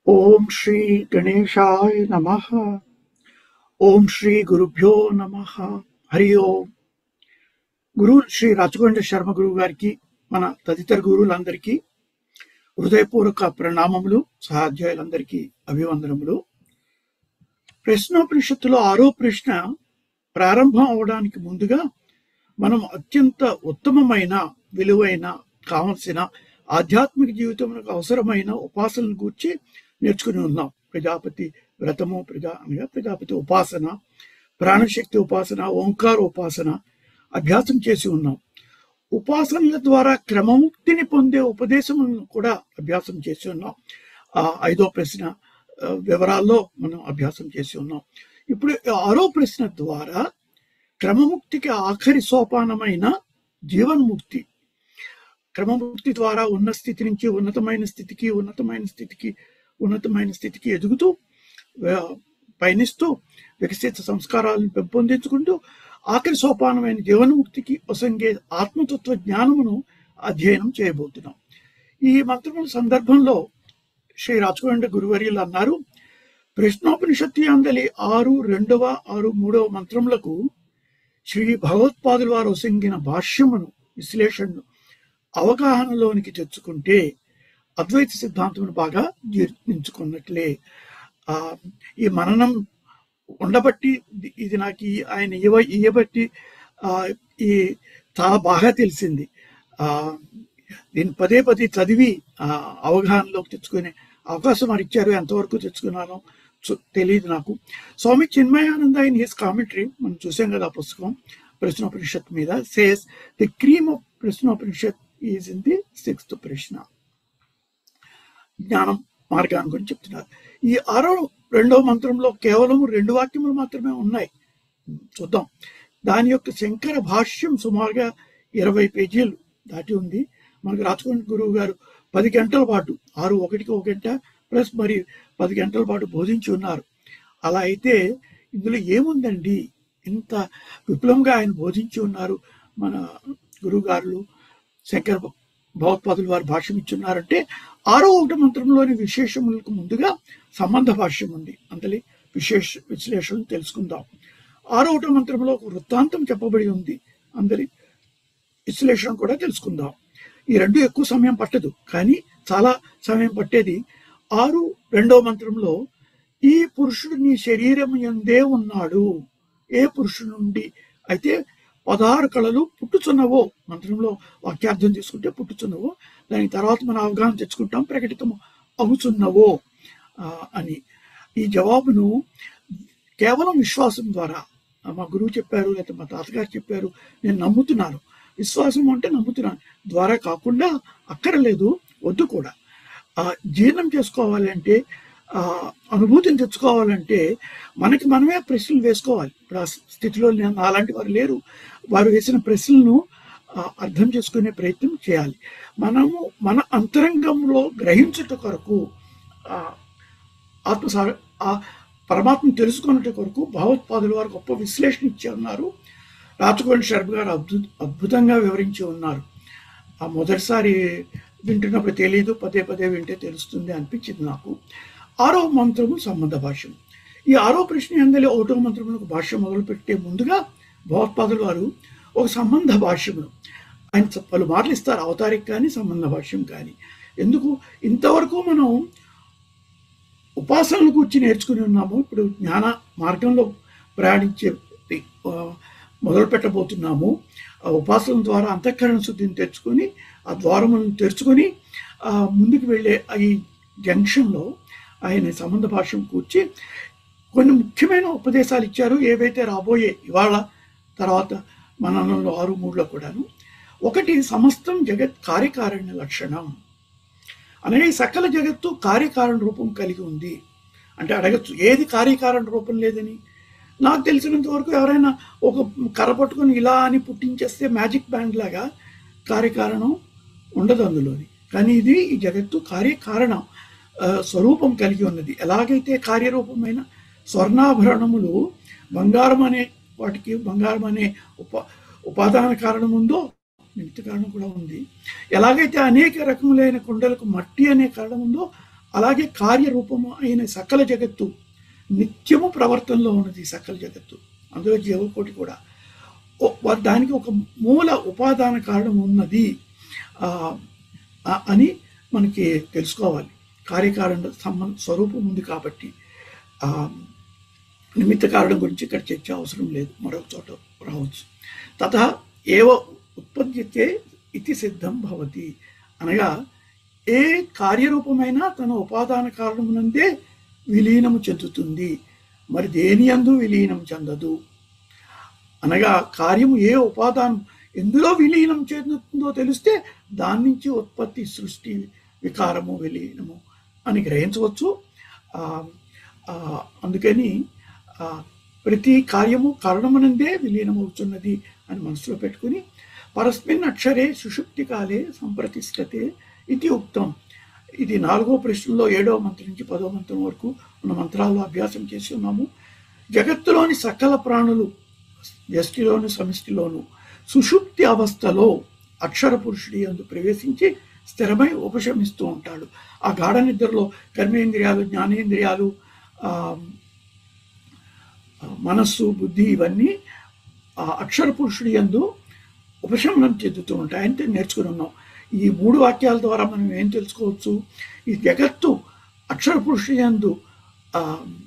ఓం శ్రీ గణేశాయ నమ ఓం శ్రీ గురుభ్యో నమ హరి ఓం గురు శ్రీ రాచకొండ శర్మ గురువు గారికి మన తదితర గురువులందరికీ హృదయపూర్వక ప్రణామములు సహాధ్యాయులందరికీ అభివందనములు ప్రశ్నోపనిషత్తులో ఆరో ప్రశ్న ప్రారంభం అవడానికి ముందుగా మనం అత్యంత ఉత్తమమైన విలువైన కావలసిన ఆధ్యాత్మిక జీవితంలో అవసరమైన ఉపాసనను గూర్చి నేర్చుకుని ఉన్నాం ప్రజాపతి వ్రతము ప్రజా అనగా ప్రజాపతి ఉపాసన ప్రాణశక్తి ఉపాసన ఓంకార ఉపాసన అభ్యాసం చేసి ఉన్నాం ఉపాసనల ద్వారా క్రమముక్తిని పొందే ఉపదేశములను కూడా అభ్యాసం చేసి ఉన్నాం ఆ ఐదో ప్రశ్న ఆ, వివరాల్లో మనం అభ్యాసం చేసి ఉన్నాం ఇప్పుడు ఈ ఆరో ప్రశ్న ద్వారా క్రమముక్తికి ఆఖరి సోపానమైన జీవన్ముక్తి క్రమముక్తి ద్వారా ఉన్న స్థితి నుంచి ఉన్నతమైన స్థితికి ఉన్నతమైన స్థితికి ఉన్నతమైన స్థితికి ఎదుగుతూ ఆ, పయనిస్తూ వికసిత సంస్కారాలను పెంపొందించుకుంటూ ఆఖరి సోపానమైన జీవన్ముక్తికి ఒసంగే ఆత్మతత్వ జ్ఞానమును అధ్యయనం చేయబోతున్నాం ఈ మంత్రముల సందర్భంలో శ్రీ రాచకొండ గురువర్యులు అన్నారు ప్రశ్నోపనిషత్తు అందలి ఆరు రెండవ ఆరు మూడవ మంత్రములకు శ్రీ భగవత్పాదుల వారు ఒసంగిన భాష్యమును విశ్లేషణను అవగాహనలోనికి తెచ్చుకుంటే అద్వైత సిద్ధాంతమును బాగా జీర్ణించుకున్నట్లే ఆ ఈ మననం ఉండబట్టి ఇది- ఇది నాకు ఈ- ఆయన ఇవ ఇయ్యబట్టి ఆ, ఈ చాలా బాగా తెలిసింది ఆ దీన్ని పదే పదే చదివి ఆ, అవగాహనలోకి తెచ్చుకునే అవకాశం వారు ఇచ్చారు ఎంతవరకు తెచ్చుకున్నానో చు- తెలియదు నాకు Swami Chinmayananda in his commentary మనం చూసాం కదా ఆ పుస్తకం ప్రశ్నోపనిషత్ మీద says the cream of Prashnopanishad is in the sixth ప్రశ్న జ్ఞానం మార్గాన్ని గురించి చెప్తున్నారు ఈ ఆరో రెండవ మంత్రంలో కేవలం రెండు వాక్యములు మాత్రమే ఉన్నాయి చూద్దాం దాని యొక్క శంకర భాష్యం సుమారుగా ఇరవై పేజీలు దాటి ఉంది మనకు రాచకొండ గురువు గారు పది గంటల పాటు ఆరు ఒకటికి ఒక గంట ప్లస్ మరి పది గంటల పాటు బోధించి ఉన్నారు అలా అయితే ఇందులో ఏముందండి ఇంత విపులంగా ఆయన బోధించి ఉన్నారు మన గురువుగారులు శంకర భగవత్పాదులు వారు భాష్యం ఇచ్చున్నారంటే ఆరో ఒకటి మంత్రంలోని విశేషములకు ముందుగా సంబంధ భాష్యం ఉంది అంతలి విశేష విశ్లేషణ తెలుసుకుందాం ఆరో ఒకటో మంత్రంలో ఒక వృత్తాంతం చెప్పబడి ఉంది అందరి విశ్లేషణ కూడా తెలుసుకుందాం ఈ రెండు ఎక్కువ సమయం పట్టదు కానీ చాలా సమయం పట్టేది ఆరు రెండవ మంత్రంలో ఈ పురుషుడు నీ శరీరం ఎందే ఉన్నాడు ఏ పురుషుడు నుండి అయితే పదహారు కళలు పుట్టుచున్నవో మంత్రంలో వాక్యార్థం తీసుకుంటే పుట్టుచున్నవో దాని తర్వాత మనం అవగాహన తెచ్చుకుంటాం ప్రకటితం అవుతున్నవో ఆ, అని ఈ జవాబును కేవలం విశ్వాసం ద్వారా ఆ, మా గురువు చెప్పారు లేకపోతే మా తాతగారు చెప్పారు నేను నమ్ముతున్నాను విశ్వాసం అంటే నమ్ముతున్నాను ద్వారా కాకుండా అక్కర్లేదు వద్దు కూడా ఆ, జీర్ణం చేసుకోవాలి అంటే ఆ, అనుభూతిని తెచ్చుకోవాలంటే మనకి మనమే ప్రశ్నలు వేసుకోవాలి ఇప్పుడు ఆ స్థితిలో నేను అలాంటి వారు లేరు వారు వేసిన ప్రశ్నలను ఆ, అర్థం చేసుకునే ప్రయత్నం చేయాలి మనము మన అంతరంగంలో గ్రహించుట కొరకు ఆ, ఆత్మ సా- ఆ పరమాత్మను తెలుసుకున్నట్టు కొరకు భగవత్పాదుల వారు గొప్ప విశ్లేషణ ఇచ్చి ఉన్నారు రాచకోటి శర్మ గారు అద్భుత అద్భుతంగా వివరించి ఉన్నారు ఆ మొదటిసారి వింటున్నప్పుడు తెలియదు పదే పదే వింటే తెలుస్తుంది అనిపించింది నాకు ఆరో మంత్రము సంబంధ భాష్యం ఈ ఆరో ప్రశ్న అందరి ఒకటో మంత్రములకు భాష్య మొదలుపెట్టే ముందుగా భగవత్పాదుల వారు ఒక సంబంధ భాష్యమును ఆయన చ- పలు మార్లు ఇస్తారు అవతారిక కానీ సంబంధ భాష్యం కానీ ఎందుకు ఇంతవరకు మనం ఉపాసనలు కూర్చి నేర్చుకుని ఉన్నాము ఇప్పుడు జ్ఞాన మార్గంలో ప్రయాణించే ఆ, మొదలు పెట్టబోతున్నాము ఆ ఉపాసన ద్వారా అంతఃకరణ శుద్ధిని తెచ్చుకొని ఆ ద్వారములను తెరుచుకొని ఆ, ముందుకు వెళ్ళే ఆ ఈ జంక్షన్లో ఆయన సంబంధ భాష్యం కూర్చి కొన్ని ముఖ్యమైన ఉపదేశాలు ఇచ్చారు ఏవైతే రాబోయే ఇవాళ తర్వాత మననంలో ఆరు మూడులో కూడాను ఒకటి సమస్తం జగత్ కార్యకారణ్య లక్షణం అనగా ఈ సకల జగత్తు కార్యకారణ రూపం కలిగి ఉంది అంటే అడగచ్చు ఏది కార్యకారణ రూపం లేదని నాకు తెలిసినంత వరకు ఎవరైనా ఒక కర్ర పట్టుకొని ఇలా అని పుట్టించేస్తే మ్యాజిక్ బ్యాండ్ లాగా కార్యకారణం ఉండదు అందులోని కానీ ఇది ఈ జగత్తు కార్యకారణం ఆ, స్వరూపం కలిగి ఉన్నది ఎలాగైతే కార్యరూపమైన స్వర్ణాభరణములు బంగారం అనే వాటికి బంగారం అనే ఉప ఉపాదాన కారణం ఉందో నిమిత్త కారణం కూడా ఉంది ఎలాగైతే అనేక రకములైన కుండలకు మట్టి అనే కారణం ఉందో అలాగే కార్యరూపము అయిన సకల జగత్తు నిత్యము ప్రవర్తనలో ఉన్నది ఈ సకల జగత్తు అందులో జీవకోటి కూడా ఓ- వా- దానికి ఒక మూల ఉపాదాన కారణం ఉన్నది ఆ, ఆ, అని మనకి తెలుసుకోవాలి కార్యకారణ సంబంధ స్వరూపం ఉంది కాబట్టి ఆ, నిమిత్త కారణం గురించి ఇక్కడ చర్చ అవసరం లేదు మరొక చోట రావచ్చు తథ ఏవ ఉత్పద్యతే ఇతి సిద్ధం భవతి అనగా ఏ కార్యరూపమైనా తన ఉపాదాన కారణమునందే విలీనము చెందుతుంది మరి దేని అందు విలీనం చెందదు అనగా కార్యము ఏ ఉపాదానం ఎందులో విలీనం చెందుతుందో తెలిస్తే దాని నుంచి ఉత్పత్తి సృష్టి వికారము విలీనము అని గ్రహించవచ్చు ఆ, ఆ, అందుకని ఆ, ప్రతి కార్యము కారణమునందే విలీనమవుతున్నది అని మనసులో పెట్టుకుని పరస్మిన్ అక్షరే సుషుప్తి కాలే సంప్రతిష్టతే ఇది ఉక్తం ఇది నాలుగో ప్రశ్నలో ఏడవ మంత్రం నుంచి పదో మంత్రం వరకు ఉన్న మంత్రాల్లో అభ్యాసం చేసి ఉన్నాము జగత్తులోని సకల ప్రాణులు వ్యష్టిలోను సమిష్టిలోను సుషుప్తి అవస్థలో అక్షర పురుషుడి అందు ప్రవేశించి స్థిరమై ఉపశమిస్తూ ఉంటాడు ఆ గాఢ నిద్రలో కర్మేంద్రియాలు జ్ఞానేంద్రియాలు ఆ, ఆ, మనస్సు బుద్ధి ఇవన్నీ ఆ అక్షర పురుషుడి యందు ఉపశమనం చెందుతూ ఉంటాయి అంటే నేర్చుకుని ఉన్నాం ఈ మూడు వాక్యాల ద్వారా మనం ఏం తెలుసుకోవచ్చు ఈ జగత్తు అక్షర పురుషుడి యందు ఆ,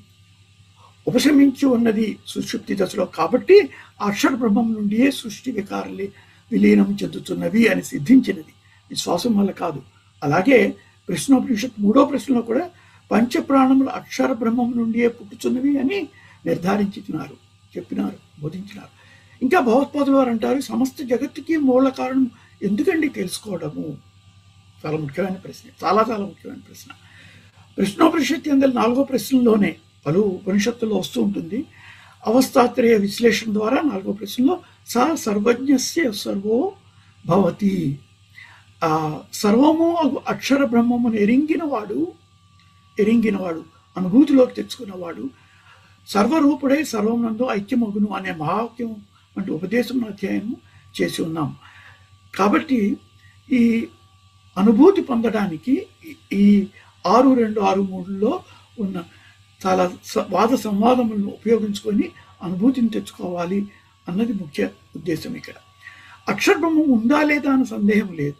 ఉపశమించి ఉన్నది సుషుప్తి దశలో కాబట్టి ఆ అక్షర బ్రహ్మం నుండియే సృష్టి వికారాలు విలీనం చెందుతున్నవి అని సిద్ధించినది విశ్వాసం వల్ల కాదు అలాగే ప్రశ్నోపనిషత్ మూడో ప్రశ్నలో కూడా పంచప్రాణములు అక్షర బ్రహ్మం నుండియే పుట్టుతున్నవి అని నిర్ధారించుతున్నారు చెప్పినారు బోధించినారు ఇంకా భగవత్పాదులు వారు అంటారు సమస్త జగత్తుకి మూల కారణం ఎందుకండి తెలుసుకోవడము చాలా ముఖ్యమైన ప్రశ్న చాలా చాలా ముఖ్యమైన ప్రశ్న ప్రశ్నోపనిషత్తు అందరి నాలుగో ప్రశ్నలోనే పలు ఉపనిషత్తుల్లో వస్తూ ఉంటుంది అవస్థాత్రయ విశ్లేషణ ద్వారా నాలుగో ప్రశ్నలో సా సర్వజ్ఞస్య సర్వో భవతి ఆ సర్వము అగు అక్షర బ్రహ్మమును ఎరింగినవాడు ఎరింగినవాడు అనుభూతిలోకి తెచ్చుకున్నవాడు సర్వరూపుడై సర్వమునందు ఐక్యమగును అనే మహావాక్యం వంటి ఉపదేశం అధ్యాయం చేసి ఉన్నాం కాబట్టి ఈ అనుభూతి పొందడానికి ఈ- ఈ ఆరు రెండు ఆరు మూడులో ఉన్న చాలా స- వాద సంవాదములను ఉపయోగించుకొని అనుభూతిని తెచ్చుకోవాలి అన్నది ముఖ్య ఉద్దేశం ఇక్కడ అక్షర బ్రహ్మం ఉందా లేదా అన్న సందేహం లేదు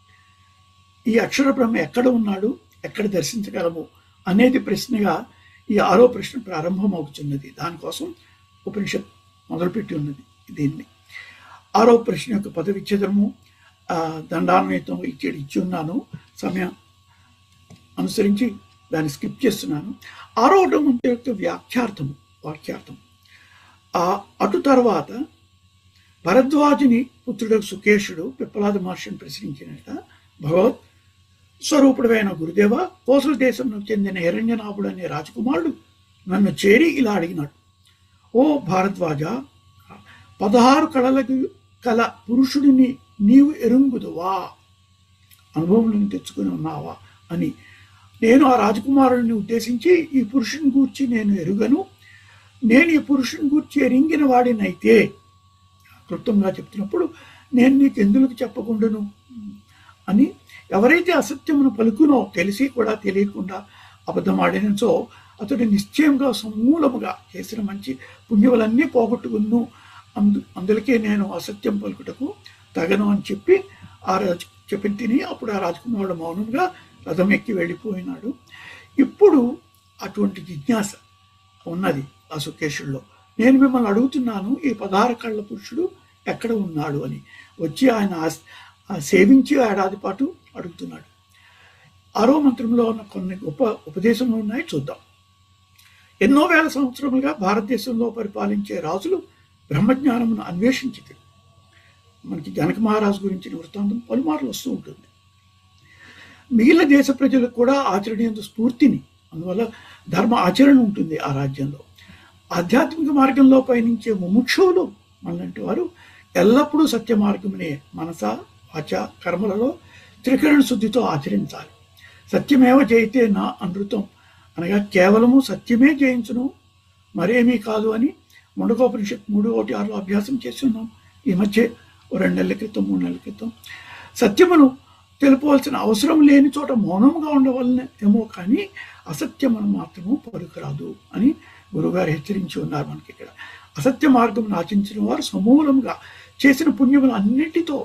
ఈ అక్షర బ్రహ్మ ఎక్కడ ఉన్నాడు ఎక్కడ దర్శించగలము అనేది ప్రశ్నగా ఈ ఆరో ప్రశ్న ప్రారంభమవుతున్నది దానికోసం ఉపనిషత్ మొదలుపెట్టి ఉన్నది దీన్ని ఆరో ప్రశ్న యొక్క పద విచ్ఛేదనము ఆ, దండాన్వయితం ఇచ్చి ఇచ్చి ఉన్నాను సమయం అనుసరించి దాన్ని స్కిప్ చేస్తున్నాను ఆరో మంత్రి యొక్క వ్యాఖ్యార్థము వాక్యార్థం ఆ అటు తర్వాత భరద్వాజుని పుత్రుడు సుకేషుడు పిప్పలాద మహర్షిని ప్రశ్నించినట భగవత్ స్వరూపుడైన గురుదేవ కోసల దేశంలో చెందిన హిరణ్యనాభుడు అనే రాజకుమారుడు నన్ను చేరి ఇలా అడిగినాడు ఓ భారద్వాజ పదహారు కళలకు కల పురుషుడిని నీవు ఎరుంగుదువా అనుభవంలోకి తెచ్చుకుని ఉన్నావా అని నేను ఆ రాజకుమారుడిని ఉద్దేశించి ఈ పురుషుని గూర్చి నేను ఎరుగను నేను ఈ పురుషుని గూర్చి ఎరింగిన వాడినైతే క్లుప్తంగా చెప్తున్నప్పుడు నేను నీకు ఎందుకు చెప్పకుండాను అని ఎవరైతే అసత్యమును పలుకునో తెలిసి కూడా తెలియకుండా అబద్ధమాడినచో అతడు నిశ్చయంగా సమూలముగా చేసిన మంచి పుణ్యములన్నీ పోగొట్టుకును అందు అందులకే నేను అసత్యం పలుకుటకు తగను అని చెప్పి ఆ రాజు చెప్పి తిని అప్పుడు ఆ రాజకుమారుడు మౌనంగా రథం ఎక్కి వెళ్ళిపోయినాడు ఇప్పుడు అటువంటి జిజ్ఞాస ఉన్నది ఆ సుకేషుల్లో నేను మిమ్మల్ని అడుగుతున్నాను ఈ పదహారు కళ్ళ పురుషుడు ఎక్కడ ఉన్నాడు అని వచ్చి ఆయన ఆస్- ఆ సేవించి ఏడాది పాటు అడుగుతున్నాడు ఆరో మంత్రంలో ఉన్న కొన్ని గొప్ప ఉపదేశములు ఉన్నాయి చూద్దాం ఎన్నో వేల సంవత్సరములుగా భారతదేశంలో పరిపాలించే రాజులు బ్రహ్మజ్ఞానమును అన్వేషించింది మనకి జనక మహారాజు గురించిన వృత్తాంతం పలుమార్లు వస్తూ ఉంటుంది మిగిలిన దేశ ప్రజలకు కూడా ఆచరణీయ స్ఫూర్తిని అందువల్ల ధర్మ ఆచరణ ఉంటుంది ఆ రాజ్యంలో ఆధ్యాత్మిక మార్గంలో పయనించే ముముక్షువులు మనలాంటి వారు ఎల్లప్పుడూ సత్య మార్గమునే మనస వాచ కర్మలలో త్రికరణ శుద్ధితో ఆచరించాలి సత్యమేవ జయితే నా అనృతం అనగా కేవలము సత్యమే జయించును మరేమీ కాదు అని ముండకోపనిషత్ మూడు ఒకటి ఆరులో అభ్యాసం చేస్తున్నాం ఈ మధ్య ఓ రెండు నెలల క్రితం మూడు నెలల క్రితం సత్యమును తెలుపవలసిన అవసరం లేని చోట మౌనంగా ఉండవలన ఏమో కానీ అసత్యమును మాత్రము పలుకురాదు అని గురుగారు హెచ్చరించి ఉన్నారు మనకి ఇక్కడ అసత్య మార్గం ఆచరించిన వారు సమూలంగా చేసిన పుణ్యములు అన్నిటితో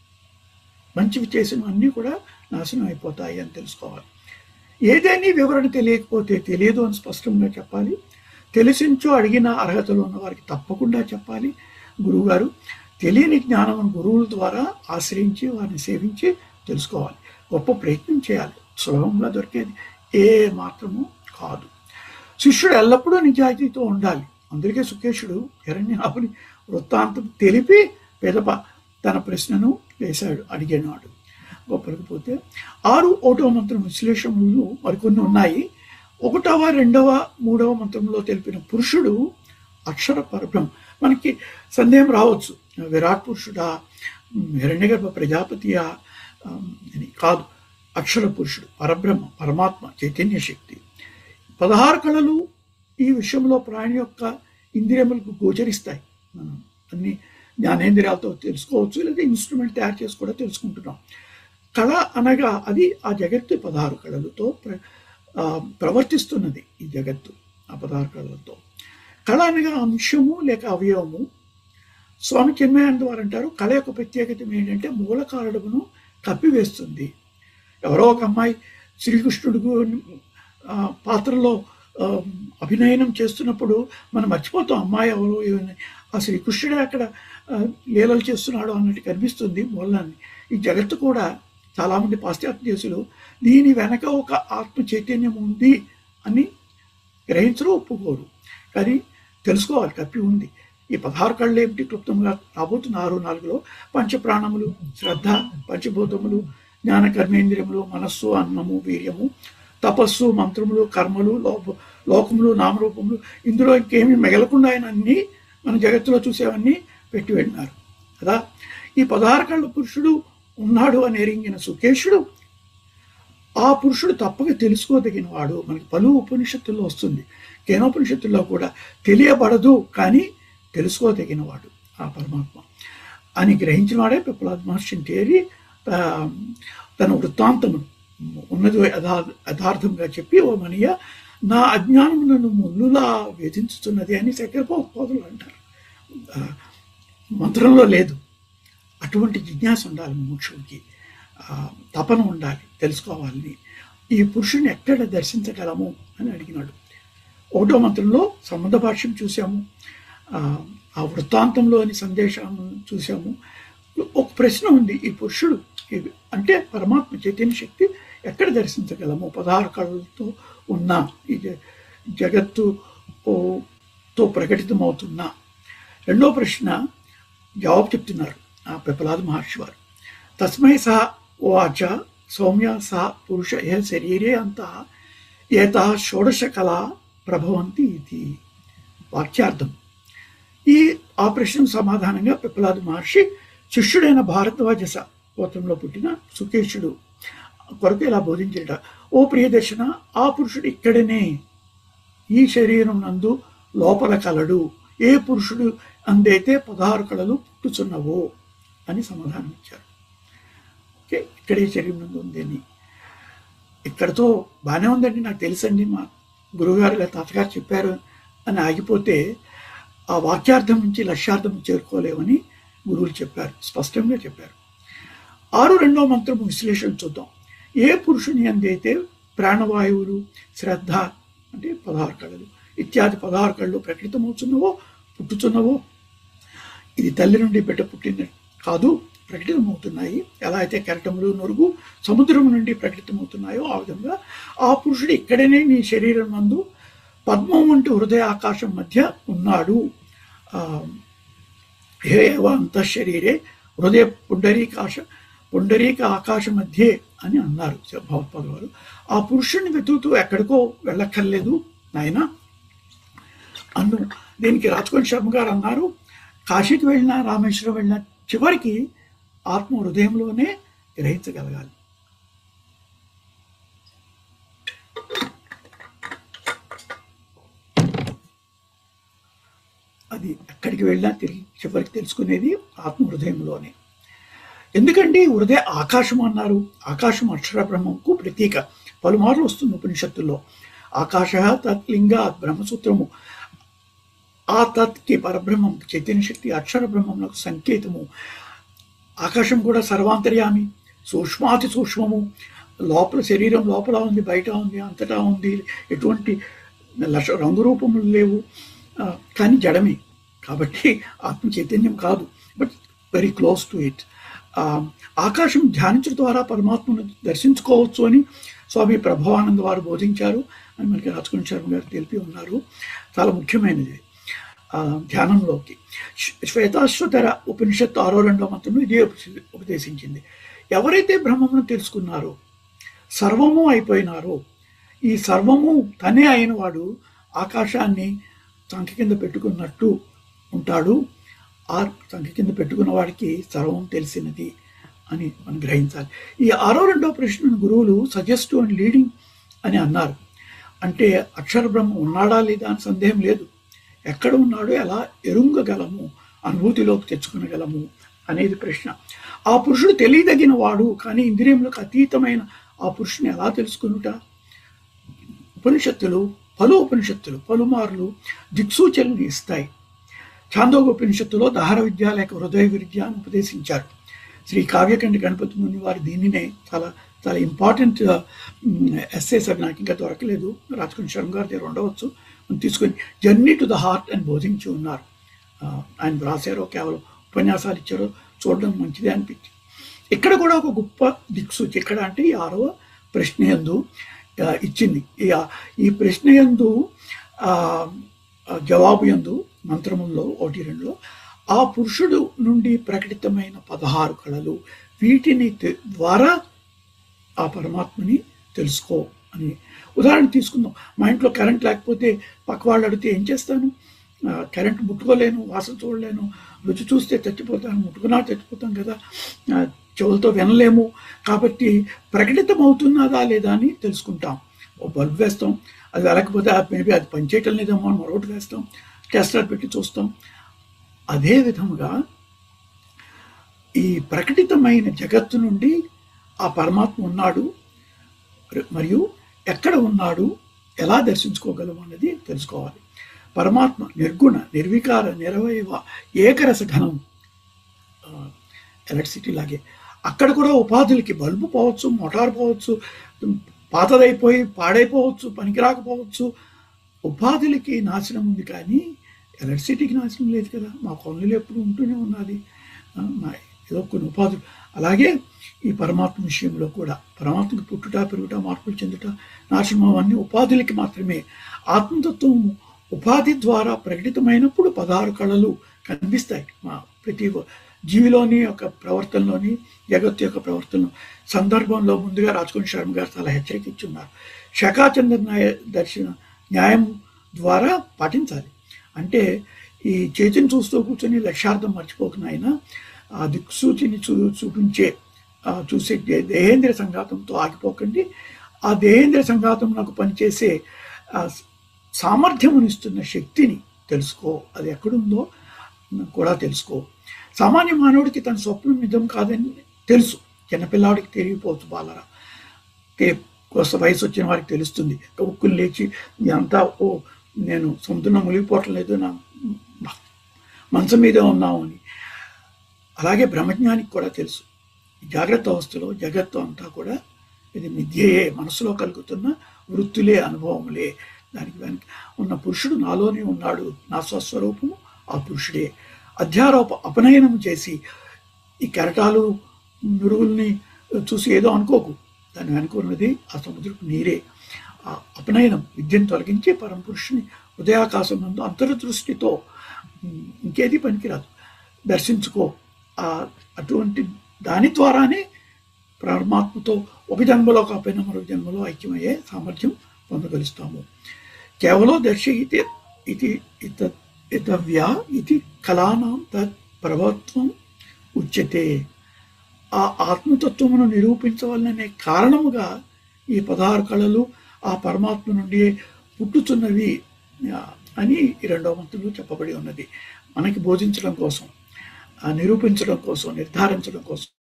మంచివి చేసిన అన్నీ కూడా నాశనం అయిపోతాయి అని తెలుసుకోవాలి ఏదేని వివరణ తెలియకపోతే తెలియదు అని స్పష్టంగా చెప్పాలి తెలిసించో అడిగిన అర్హతలు ఉన్న వారికి తప్పకుండా చెప్పాలి గురువుగారు తెలియని జ్ఞానం గురువుల ద్వారా ఆశ్రయించి వారిని సేవించి తెలుసుకోవాలి గొప్ప ప్రయత్నం చేయాలి సులభంగా దొరికేది ఏ మాత్రము కాదు శిష్యుడు ఎల్లప్పుడూ నిజాయితీతో ఉండాలి అందుకే సుకేషుడు హిరణ్యాపుని వృత్తాంతం తెలిపి పెదప తన ప్రశ్నను వేశాడు అడిగినాడు గొప్పలకు పోతే ఆరు ఒకటవ మంత్రం విశ్లేషణలు మరికొన్ని ఉన్నాయి ఒకటవ రెండవ మూడవ మంత్రంలో తెలిపిన పురుషుడు అక్షర పరబ్రహ్మ మనకి సందేహం రావచ్చు విరాట్ పురుషుడా హిరణ్యగర్భ ప్రజాపతియా ఆమ్, అని కాదు అక్షర పురుషుడు పరబ్రహ్మ పరమాత్మ చైతన్య శక్తి పదహారు కళలు ఈ విషయంలో ప్రాణి యొక్క ఇంద్రియములకు గోచరిస్తాయి మనం అన్ని జ్ఞానేంద్రియాలతో తెలుసుకోవచ్చు లేదా ఇన్స్ట్రుమెంట్ తయారు చేసి కూడా తెలుసుకుంటున్నాం కళ అనగా అది ఆ జగత్తు పదహారు కళలతో ప్ర ఆ, ప్రవర్తిస్తున్నది ఈ జగత్తు ఆ పదహారు కళలతో కళ అనగా అంశము లేక అవయవము స్వామి చిన్మయానంద వారు అంటారు కళ యొక్క ప్రత్యేకత ఏంటంటే మూల కారణమును కప్పివేస్తుంది ఎవరో ఒక అమ్మాయి శ్రీకృష్ణుడు ఆ, పాత్రలో ఆ, అభినయనం చేస్తున్నప్పుడు మనం మర్చిపోతాం అమ్మాయి ఎవరు ఏమని ఆ శ్రీకృష్ణుడే అక్కడ ఆ, లీలలు చేస్తున్నాడు అన్నట్టు కనిపిస్తుంది మూలాన్ని ఈ జగత్తు కూడా చాలామంది పాశ్చాత్య దేశులు దీని వెనక ఒక ఆత్మ చైతన్యం ఉంది అని గ్రహించరు ఒప్పుకోరు కానీ తెలుసుకోవాలి కప్పి ఉంది ఈ పదహారు కళ్ళు ఏమిటి క్లుప్తంగా రాబోతున్న ఆరు నాలుగులో పంచప్రాణములు శ్రద్ధ పంచభూతములు జ్ఞాన కర్మేంద్రియములు మనస్సు అన్నము వీర్యము తపస్సు మంత్రములు కర్మలు లోప లోకములు నామరూపములు ఇందులో ఇంకేమీ మిగలకుండా ఆయన అన్ని మన జగత్తులో చూసేవన్నీ పెట్టి వెళ్ళినారు కదా ఈ పదహారు కళ్ళ పురుషుడు ఉన్నాడు అని ఎరింగిన సుకేషుడు ఆ పురుషుడు తప్పక తెలుసుకోదగిన వాడు మనకి పలు ఉపనిషత్తుల్లో వస్తుంది కేనోపనిషత్తుల్లో కూడా తెలియబడదు కానీ తెలుసుకోదగిన వాడు ఆ పరమాత్మ అని గ్రహించిన వాడే పిప్పలాద మహర్షిని తేరి ఆ, తన వృత్తాంతమును ఉన్నది యథా యథార్థంగా చెప్పి ఓ మనయ్య నా అజ్ఞానం నన్ను ముళ్ళులా వేధించుతున్నది అని శంకరపోదులు అంటారు ఆ, మంత్రంలో లేదు అటువంటి జిజ్ఞాస ఉండాలి మోక్షుడికి ఆ, తపన ఉండాలి తెలుసుకోవాలని ఈ పురుషుని ఎక్కడ దర్శించగలము అని అడిగినాడు ఒకటో మంత్రంలో సంబంధ భాష్యం చూసాము ఆ, ఆ వృత్తాంతంలోని సందేశాలను చూసాము ఒక ప్రశ్న ఉంది ఈ పురుషుడు ఈ- అంటే పరమాత్మ చైతన్య శక్తి ఎక్కడ దర్శించగలము పదహారు కళలతో ఉన్న ఈ జ- జగత్తు ఓ- తో ప్రకటితమవుతున్న రెండో ప్రశ్న జవాబు చెప్తున్నారు ఆ పిపలాద మహర్షి వారు తస్మై సహ వాచ సౌమ్య సహ పురుష ఏ శరీరే అంత ఏత షోడశ కళ ప్రభవంతి ఇది వాక్యార్థం ఈ ఆ ప్రశ్నకు సమాధానంగా పిప్పలాద మహర్షి శిష్యుడైన భారద్వాజస గోత్రంలో పుట్టిన సుకేషుడు కొరకు ఇలా బోధించట ఓ ప్రియదర్శన ఆ పురుషుడు ఇక్కడనే ఈ శరీరం నందు లోపల కలడు ఏ పురుషుడు అందైతే పదహారు కళలు పుట్టుచున్నవో అని సమాధానం ఇచ్చారు ఓకే ఇక్కడ ఈ శరీరం నందు ఉంది అని ఇక్కడతో బాగానే ఉందండి నాకు తెలుసండి మా గురువుగారు ఇలా తాతగారు చెప్పారు అని ఆగిపోతే ఆ వాక్యార్థం నుంచి లక్ష్యార్థం చేరుకోలేమని గురువులు చెప్పారు స్పష్టంగా చెప్పారు ఆరు రెండో మంత్రం విశ్లేషణ చూద్దాం ఏ పురుషుని అందైతే ప్రాణవాయువులు శ్రద్ధ అంటే పదహారు కళలు ఇత్యాది పదహారు కళ్ళు ప్రకటితమవుతున్నవో పుట్టుతున్నవో ఇది తల్లి నుండి బిడ్డ పుట్టిన కాదు ప్రకటితమవుతున్నాయి ఎలా అయితే కెరటములు నొరుగు సముద్రం నుండి ప్రకటితమవుతున్నాయో ఆ విధంగా ఆ పురుషుడు ఇక్కడనే నీ శరీరం నందు పద్మం వంటి హృదయ ఆకాశం మధ్య ఉన్నాడు ఆ, హే ఏవ అంతఃశరీరే హృదయ పుండరీకాశ పుండరీక ఆకాశ మధ్యే అని అన్నారు భగవత్పాద వారు ఆ పురుషుణ్ణి వెతుకుతూ ఎక్కడికో వెళ్ళక్కర్లేదు నాయన అన్ను దీనికి రాజకోటి శర్మ గారు అన్నారు కాశీకి వెళ్ళినా రామేశ్వరం వెళ్ళినా చివరికి ఆత్మ హృదయంలోనే గ్రహించగలగాలి అది ఎక్కడికి వెళ్ళినా తిరిగి చివరికి తెలుసుకునేది ఆత్మ హృదయంలోనే ఎందుకంటే హృదయ ఆకాశం అన్నారు ఆకాశం అక్షర బ్రహ్మంకు ప్రతీక పలుమార్లు వస్తుంది ఉపనిషత్తుల్లో ఆకాశ తత్లింగ బ్రహ్మసూత్రము ఆ తత్కి పరబ్రహ్మం చైతన్య శక్తి అక్షర బ్రహ్మములకు సంకేతము ఆకాశం కూడా సర్వాంతర్యామి సూక్ష్మాతి సూక్ష్మము లోపల శరీరం లోపల ఉంది బయట ఉంది అంతటా ఉంది ఎటువంటి లక్ష రంగు రూపములు లేవు ఆ, కానీ జడమే కాబట్టి ఆత్మ చైతన్యం కాదు but very close to it ఆకాశం ధ్యానించడం ద్వారా పరమాత్మను దర్శించుకోవచ్చు అని స్వామి ప్రభావానంద వారు బోధించారు అని మనకి రాజకుని శర్మ గారు తెలిపి ఉన్నారు చాలా ముఖ్యమైనది ఆ, ధ్యానంలోకి శ్వే- శ్వేతాశ్వతర ఉపనిషత్తు ఆరో రెండో మంత్రంలో ఇదే ఉప- ఉపదేశించింది ఎవరైతే బ్రహ్మమును తెలుసుకున్నారో సర్వము అయిపోయినారో ఈ సర్వము తనే అయిన వాడు ఆకాశాన్ని సంఖ కింద పెట్టుకున్నట్టు ఉంటాడు ఆ సంఖ కింద పెట్టుకున్న వాడికి సర్వం తెలిసినది అని మనం గ్రహించాలి ఈ ఆరో రెండో ప్రశ్నను గురువులు సజెస్ట్ అండ్ లీడింగ్ అని అన్నారు అంటే అక్షర బ్రహ్మ ఉన్నాడా లేదా అని సందేహం లేదు ఎక్కడ ఉన్నాడో ఎలా ఎరుంగగలము అనుభూతిలోకి తెచ్చుకునగలము అనేది ప్రశ్న ఆ పురుషుడు తెలియదగిన వాడు కానీ ఇంద్రియములకు అతీతమైన ఆ పురుషుని ఎలా తెలుసుకునుట ఉపనిషత్తులు పలు ఉపనిషత్తులు పలుమార్లు దిక్సూచనలు ఇస్తాయి చాందోగ ఉపనిషత్తులో దహర విద్య లేక హృదయ విద్య అని ఉపదేశించారు శ్రీ కావ్యకండి గణపతి ముని వారు దీనినే చాలా చాలా ఇంపార్టెంట్ ఎస్సేస్ అవి నాకు ఇంకా దొరకలేదు రాజకుండ శర్మ గారి దగ్గర ఉండవచ్చు మనం తీసుకొని జర్నీ టు ద హార్ట్ అని బోధించి ఉన్నారు ఆ, ఆయన వ్రాసారో కేవలం ఉపన్యాసాలు ఇచ్చారో చూడడం మంచిదే అనిపించింది ఇక్కడ కూడా ఒక గొప్ప దిక్సూచి ఎక్కడ అంటే ఈ ఆరవ ప్రశ్న యందు ఆ, ఇచ్చింది ఈ ఆ- ఈ ప్రశ్న యందు ఆ, ఆ జవాబు యందు మంత్రముల్లో ఒకటి రెండులో ఆ పురుషుడు నుండి ప్రకటితమైన పదహారు కళలు వీటిని తె- ద్వారా ఆ పరమాత్మని తెలుసుకో అని ఉదాహరణ తీసుకుందాం మా ఇంట్లో కరెంట్ లేకపోతే పక్క వాళ్ళు అడిగితే ఏం చేస్తాను ఆ, కరెంట్ ముట్టుకోలేను వాసన చూడలేను రుచి చూస్తే చచ్చిపోతాను ముట్టుకున్నా చచ్చిపోతాం కదా ఆ, చెవులతో వినలేము కాబట్టి ప్రకటితం అవుతున్నదా లేదా అని తెలుసుకుంటాం ఓ బల్బ్ వేస్తాం అది వెళ్ళకపోతే మేబీ అది పనిచేయటం లేదేమో అని మరొకటి వేస్తాం టెస్టర్ పెట్టి చూస్తాం అదే విధముగా ఈ ప్రకటితమైన జగత్తు నుండి ఆ పరమాత్మ ఉన్నాడు మరియు ఎక్కడ ఉన్నాడు ఎలా దర్శించుకోగలం అన్నది తెలుసుకోవాలి పరమాత్మ నిర్గుణ నిర్వికార నిరవయవ ఏకరస ఘనం ఎలక్ట్రిసిటీ లాగే అక్కడ కూడా ఉపాధులకి బల్బు పోవచ్చు మోటార్ పోవచ్చు పాతదైపోయి పాడైపోవచ్చు పనికి రాకపోవచ్చు ఉపాధులకి నాశనం ఉంది కానీ ఎలక్ట్రిసిటీకి నాశనం లేదు కదా మా కొనులు ఎప్పుడు ఉంటూనే ఉన్నది ఆ, మా ఏదో కొన్ని ఉపాధులు అలాగే ఈ పరమాత్మ విషయంలో కూడా పరమాత్మకి పుట్టుట పెరుగుట మార్పులు చెందుట నాశనం అవన్నీ ఉపాధులకి మాత్రమే ఆత్మతత్వం ఉపాధి ద్వారా ప్రకటితమైనప్పుడు పదహారు కళలు కనిపిస్తాయి మా ప్రతి జీవిలోని యొక్క ప్రవర్తనలోని జగత్తు యొక్క ప్రవర్తన సందర్భంలో ముందుగా రాజకోని శర్మ గారు చాలా హెచ్చరిక ఇచ్చున్నారు శకాచంద్ర న్యాయ దర్శన న్యాయం ద్వారా పాటించాలి అంటే ఈ చేతిని చూస్తూ కూర్చొని లక్ష్యార్థం మర్చిపోకున్న ఆయన ఆ దిక్సూచిని చూ చూపించే ఆ చూసే దే- దేహేంద్ర సంఘాతంతో ఆగిపోకండి ఆ దేహేంద్ర సంఘాతం నాకు పనిచేసే ఆ సామర్థ్యమునిస్తున్న శక్తిని తెలుసుకో అది ఎక్కడుందో కూడా తెలుసుకో సామాన్య మానవుడికి తన స్వప్నం నిజం కాదని తెలుసు చిన్నపిల్లాడికి తెలియపోవచ్చు బాలరా తే- కొత్త వయసు వచ్చిన వారికి తెలుస్తుంది ఉక్కులు లేచి అంతా ఓ నేను సముద్రంలో మునిగిపోవటం లేదు నా మంచం మీదే ఉన్నాము అని అలాగే బ్రహ్మజ్ఞానికి కూడా తెలుసు ఈ జాగ్రత్త అవస్థలో జగత్తు అంతా కూడా ఇది మిథ్యయే మనసులో కలుగుతున్న వృత్తులే అనుభవములే దానికి వెనక ఉన్న పురుషుడు నాలోనే ఉన్నాడు నా స్వస్వరూపము ఆ పురుషుడే అధ్యారోప అపనయనం చేసి ఈ కెరటాలు నురుగుల్ని చూసి ఏదో అనుకోకు దాని వెనుక ఉన్నది ఆ సముద్రపు నీరే ఆ అపనయనం విద్యను తొలగించి పరమపురుషుని హృదయాకాశం నందు అంతర్దృష్టితో ఉమ్, ఇంకేది పనికిరాదు దర్శించుకో ఆ అటువంటి దాని ద్వారానే పరమాత్మతో ఒక జన్మలో కాకపోయినా మరొక జన్మలో ఐక్యమయ్యే సామర్థ్యం పొందగలుస్తాము కేవలం దర్శయితే ఇది ఇత ఇతవ్యా ఇది కళానాం తత్ ప్రభత్వం ఉచ్యతే ఆ ఆత్మతత్వమును నిరూపించవాలనే కారణముగా ఈ పదహారు కళలు ఆ పరమాత్మ నుండి పుట్టుచున్నవి ఆ, అని ఈ రెండవ మంత్రంలో చెప్పబడి ఉన్నది మనకి బోధించడం కోసం ఆ నిరూపించడం కోసం నిర్ధారించడం కోసం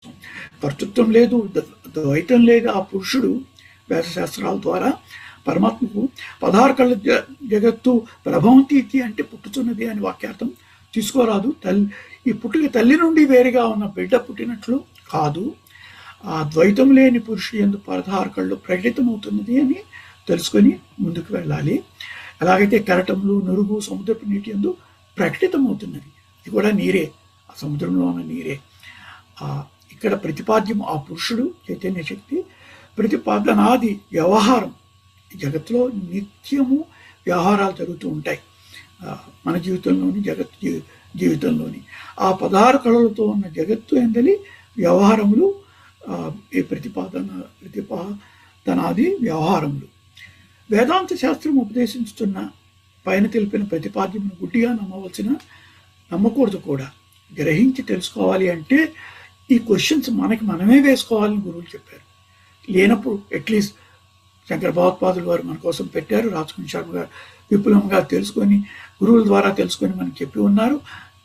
కర్తృత్వం లేదు ద- ద్వైతం లేదు ఆ పురుషుడు వేదశాస్త్రాల ద్వారా పరమాత్మకు పదహారు కళ్ళ జ- జగత్తు ప్రభవంతి అంటే పుట్టుతున్నది అని వాక్యార్థం తీసుకోరాదు తల్లి ఈ పుట్టుక తల్లి నుండి వేరుగా ఉన్న బిడ్డ పుట్టినట్లు కాదు ఆ ద్వైతం లేని పురుషుడు ఎందు పదహారు కళ్ళు ప్రకటితమవుతున్నది అని తెలుసుకొని ముందుకు వెళ్ళాలి ఎలాగైతే కెరటములు నురుగు సముద్రపు నీటి ఎందు ప్రకటితమవుతున్నది ఇది కూడా నీరే ఆ సముద్రంలో ఉన్న నీరే ఆ ఇక్కడ ప్రతిపాద్యం ఆ పురుషుడు చైతన్య శక్తి ప్రతిపాదనాది వ్యవహారం ఈ జగత్తులో నిత్యము వ్యవహారాలు జరుగుతూ ఉంటాయి ఆ, మన జీవితంలోని జగత్ జీ- జీవితంలోని ఆ పదహారు కళలతో ఉన్న జగత్తు ఎందలి వ్యవహారములు ఆ, ఈ ప్రతిపాదన ప్రతిపాదనాది వ్యవహారములు వేదాంత శాస్త్రం ఉపదేశించుతున్న పైన తెలిపిన ప్రతిపాద్యమును గుడ్డిగా నమ్మవలసిన నమ్మకూడదు కూడా గ్రహించి తెలుసుకోవాలి అంటే ఈ క్వశ్చన్స్ మనకి మనమే వేసుకోవాలని గురువులు చెప్పారు లేనప్పుడు అట్లీస్ట్ శంకర భగవత్పాదులు వారు మన కోసం పెట్టారు రాజకుని శర్మ గారు విపులంగా తెలుసుకొని గురువుల ద్వారా తెలుసుకొని మనకి చెప్పి ఉన్నారు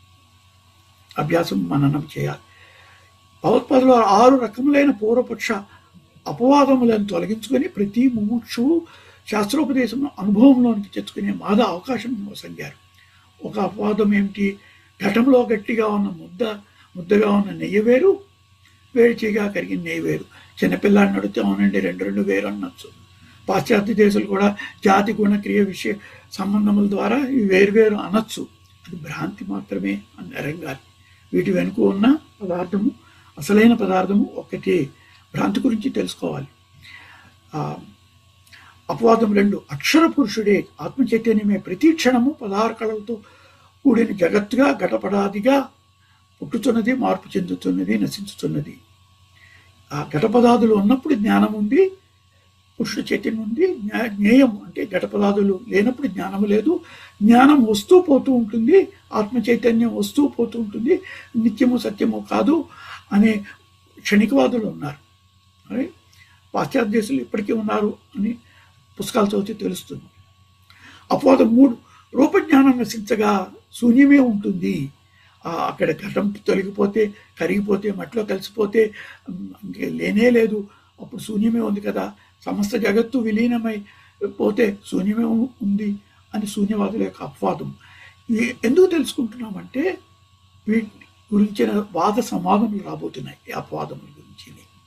అభ్యాసం మననం చేయాలి భగవత్పాదులు వారు ఆరు రకములైన పూర్వపక్ష అపవాదములను తొలగించుకొని ప్రతి ముముక్షువు శాస్త్రోపదేశం అనుభవంలోనికి తెచ్చుకునే మాద అవకాశం సంగారు ఒక అపవాదం ఏమిటి ఘటంలో గట్టిగా ఉన్న ముద్ద ముద్దగా ఉన్న నెయ్యి వేరు వేడిచిగా కరిగిన నెయ్యి వేరు చిన్నపిల్లాడిని అడిగితే అవునండి రెండు రెండు వేరు అనొచ్చు పాశ్చాత్య దేశాలు కూడా జాతి గుణ క్రియ విషయ సంబంధముల ద్వారా ఇవి వేరు వేరు అనొచ్చు అది భ్రాంతి మాత్రమే అని అరంగాలి వీటి వెనుక ఉన్న పదార్థము అసలైన పదార్థము ఒకటి భ్రాంతి గురించి తెలుసుకోవాలి ఆ, అపవాదం రెండు అక్షర పురుషుడే ఆత్మ చైతన్యమే ప్రతి క్షణము పదహారు కళలతో కూడిన జగత్తుగా ఘటపడాదిగా పుట్టుతున్నది మార్పు చెందుతున్నది నశించుతున్నది ఆ ఘటపదాదులు ఉన్నప్పుడు జ్ఞానం ఉంది పురుషుడు చైతన్యం ఉంది జ్ఞా- జ్ఞేయం అంటే ఘటపదాదులు లేనప్పుడు జ్ఞానం లేదు జ్ఞానం వస్తూ పోతూ ఉంటుంది ఆత్మ చైతన్యం వస్తూ పోతూ ఉంటుంది నిత్యము సత్యము కాదు అనే క్షణికవాదులు ఉన్నారు మరి పాశ్చాత్య దేశాలు ఇప్పటికీ ఉన్నారు అని పుస్తకాలు చదివితే తెలుస్తుంది అపవాదం మూడు రూపజ్ఞానం నశించగా శూన్యమే ఉంటుంది ఆ అక్కడ ఘటం తొలగిపోతే కరిగిపోతే మట్టిలో కలిసిపోతే ఉమ్, ఇంకే లేనే లేదు అప్పుడు శూన్యమే ఉంది కదా సమస్త జగత్తు విలీనమై పోతే శూన్యమే ఉ- ఉంది అని శూన్యవాదుల యొక్క అపవాదం ఇది ఎందుకు తెలుసుకుంటున్నామంటే వీటి గురించిన వాద సమాధానాలు రాబోతున్నాయి ఈ అపవాదముల గురించి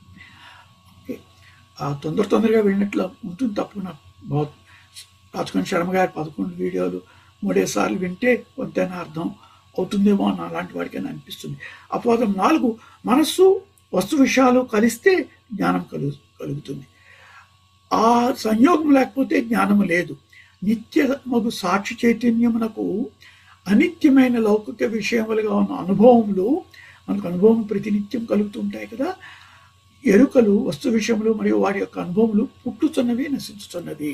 ఓకే ఆ తొందర తొందరగా వెళ్ళినట్లు ఉంటుంది తప్పు నాకు బాగా రాజకోని శర్మ గారి పదకొండు వీడియోలు మూడే సార్లు వింటే కొంతైనా అర్థం అవుతుందేమో అని అలాంటి వాడికైనా అనిపిస్తుంది అపవాదం నాలుగు మనస్సు వస్తు విషయాలు కలిస్తే జ్ఞానం కలుగు కలుగుతుంది ఆ సంయోగం లేకపోతే జ్ఞానము లేదు నిత్య మగు సాక్షి చైతన్యమునకు అనిత్యమైన లౌకిక విషయములుగా ఉన్న అనుభవములు మనకు అనుభవం ప్రతినిత్యం కలుగుతుంటాయి కదా ఎరుకలు వస్తు విషయములు మరియు వారి యొక్క అనుభవములు పుట్టుతున్నవి నశించుతున్నవి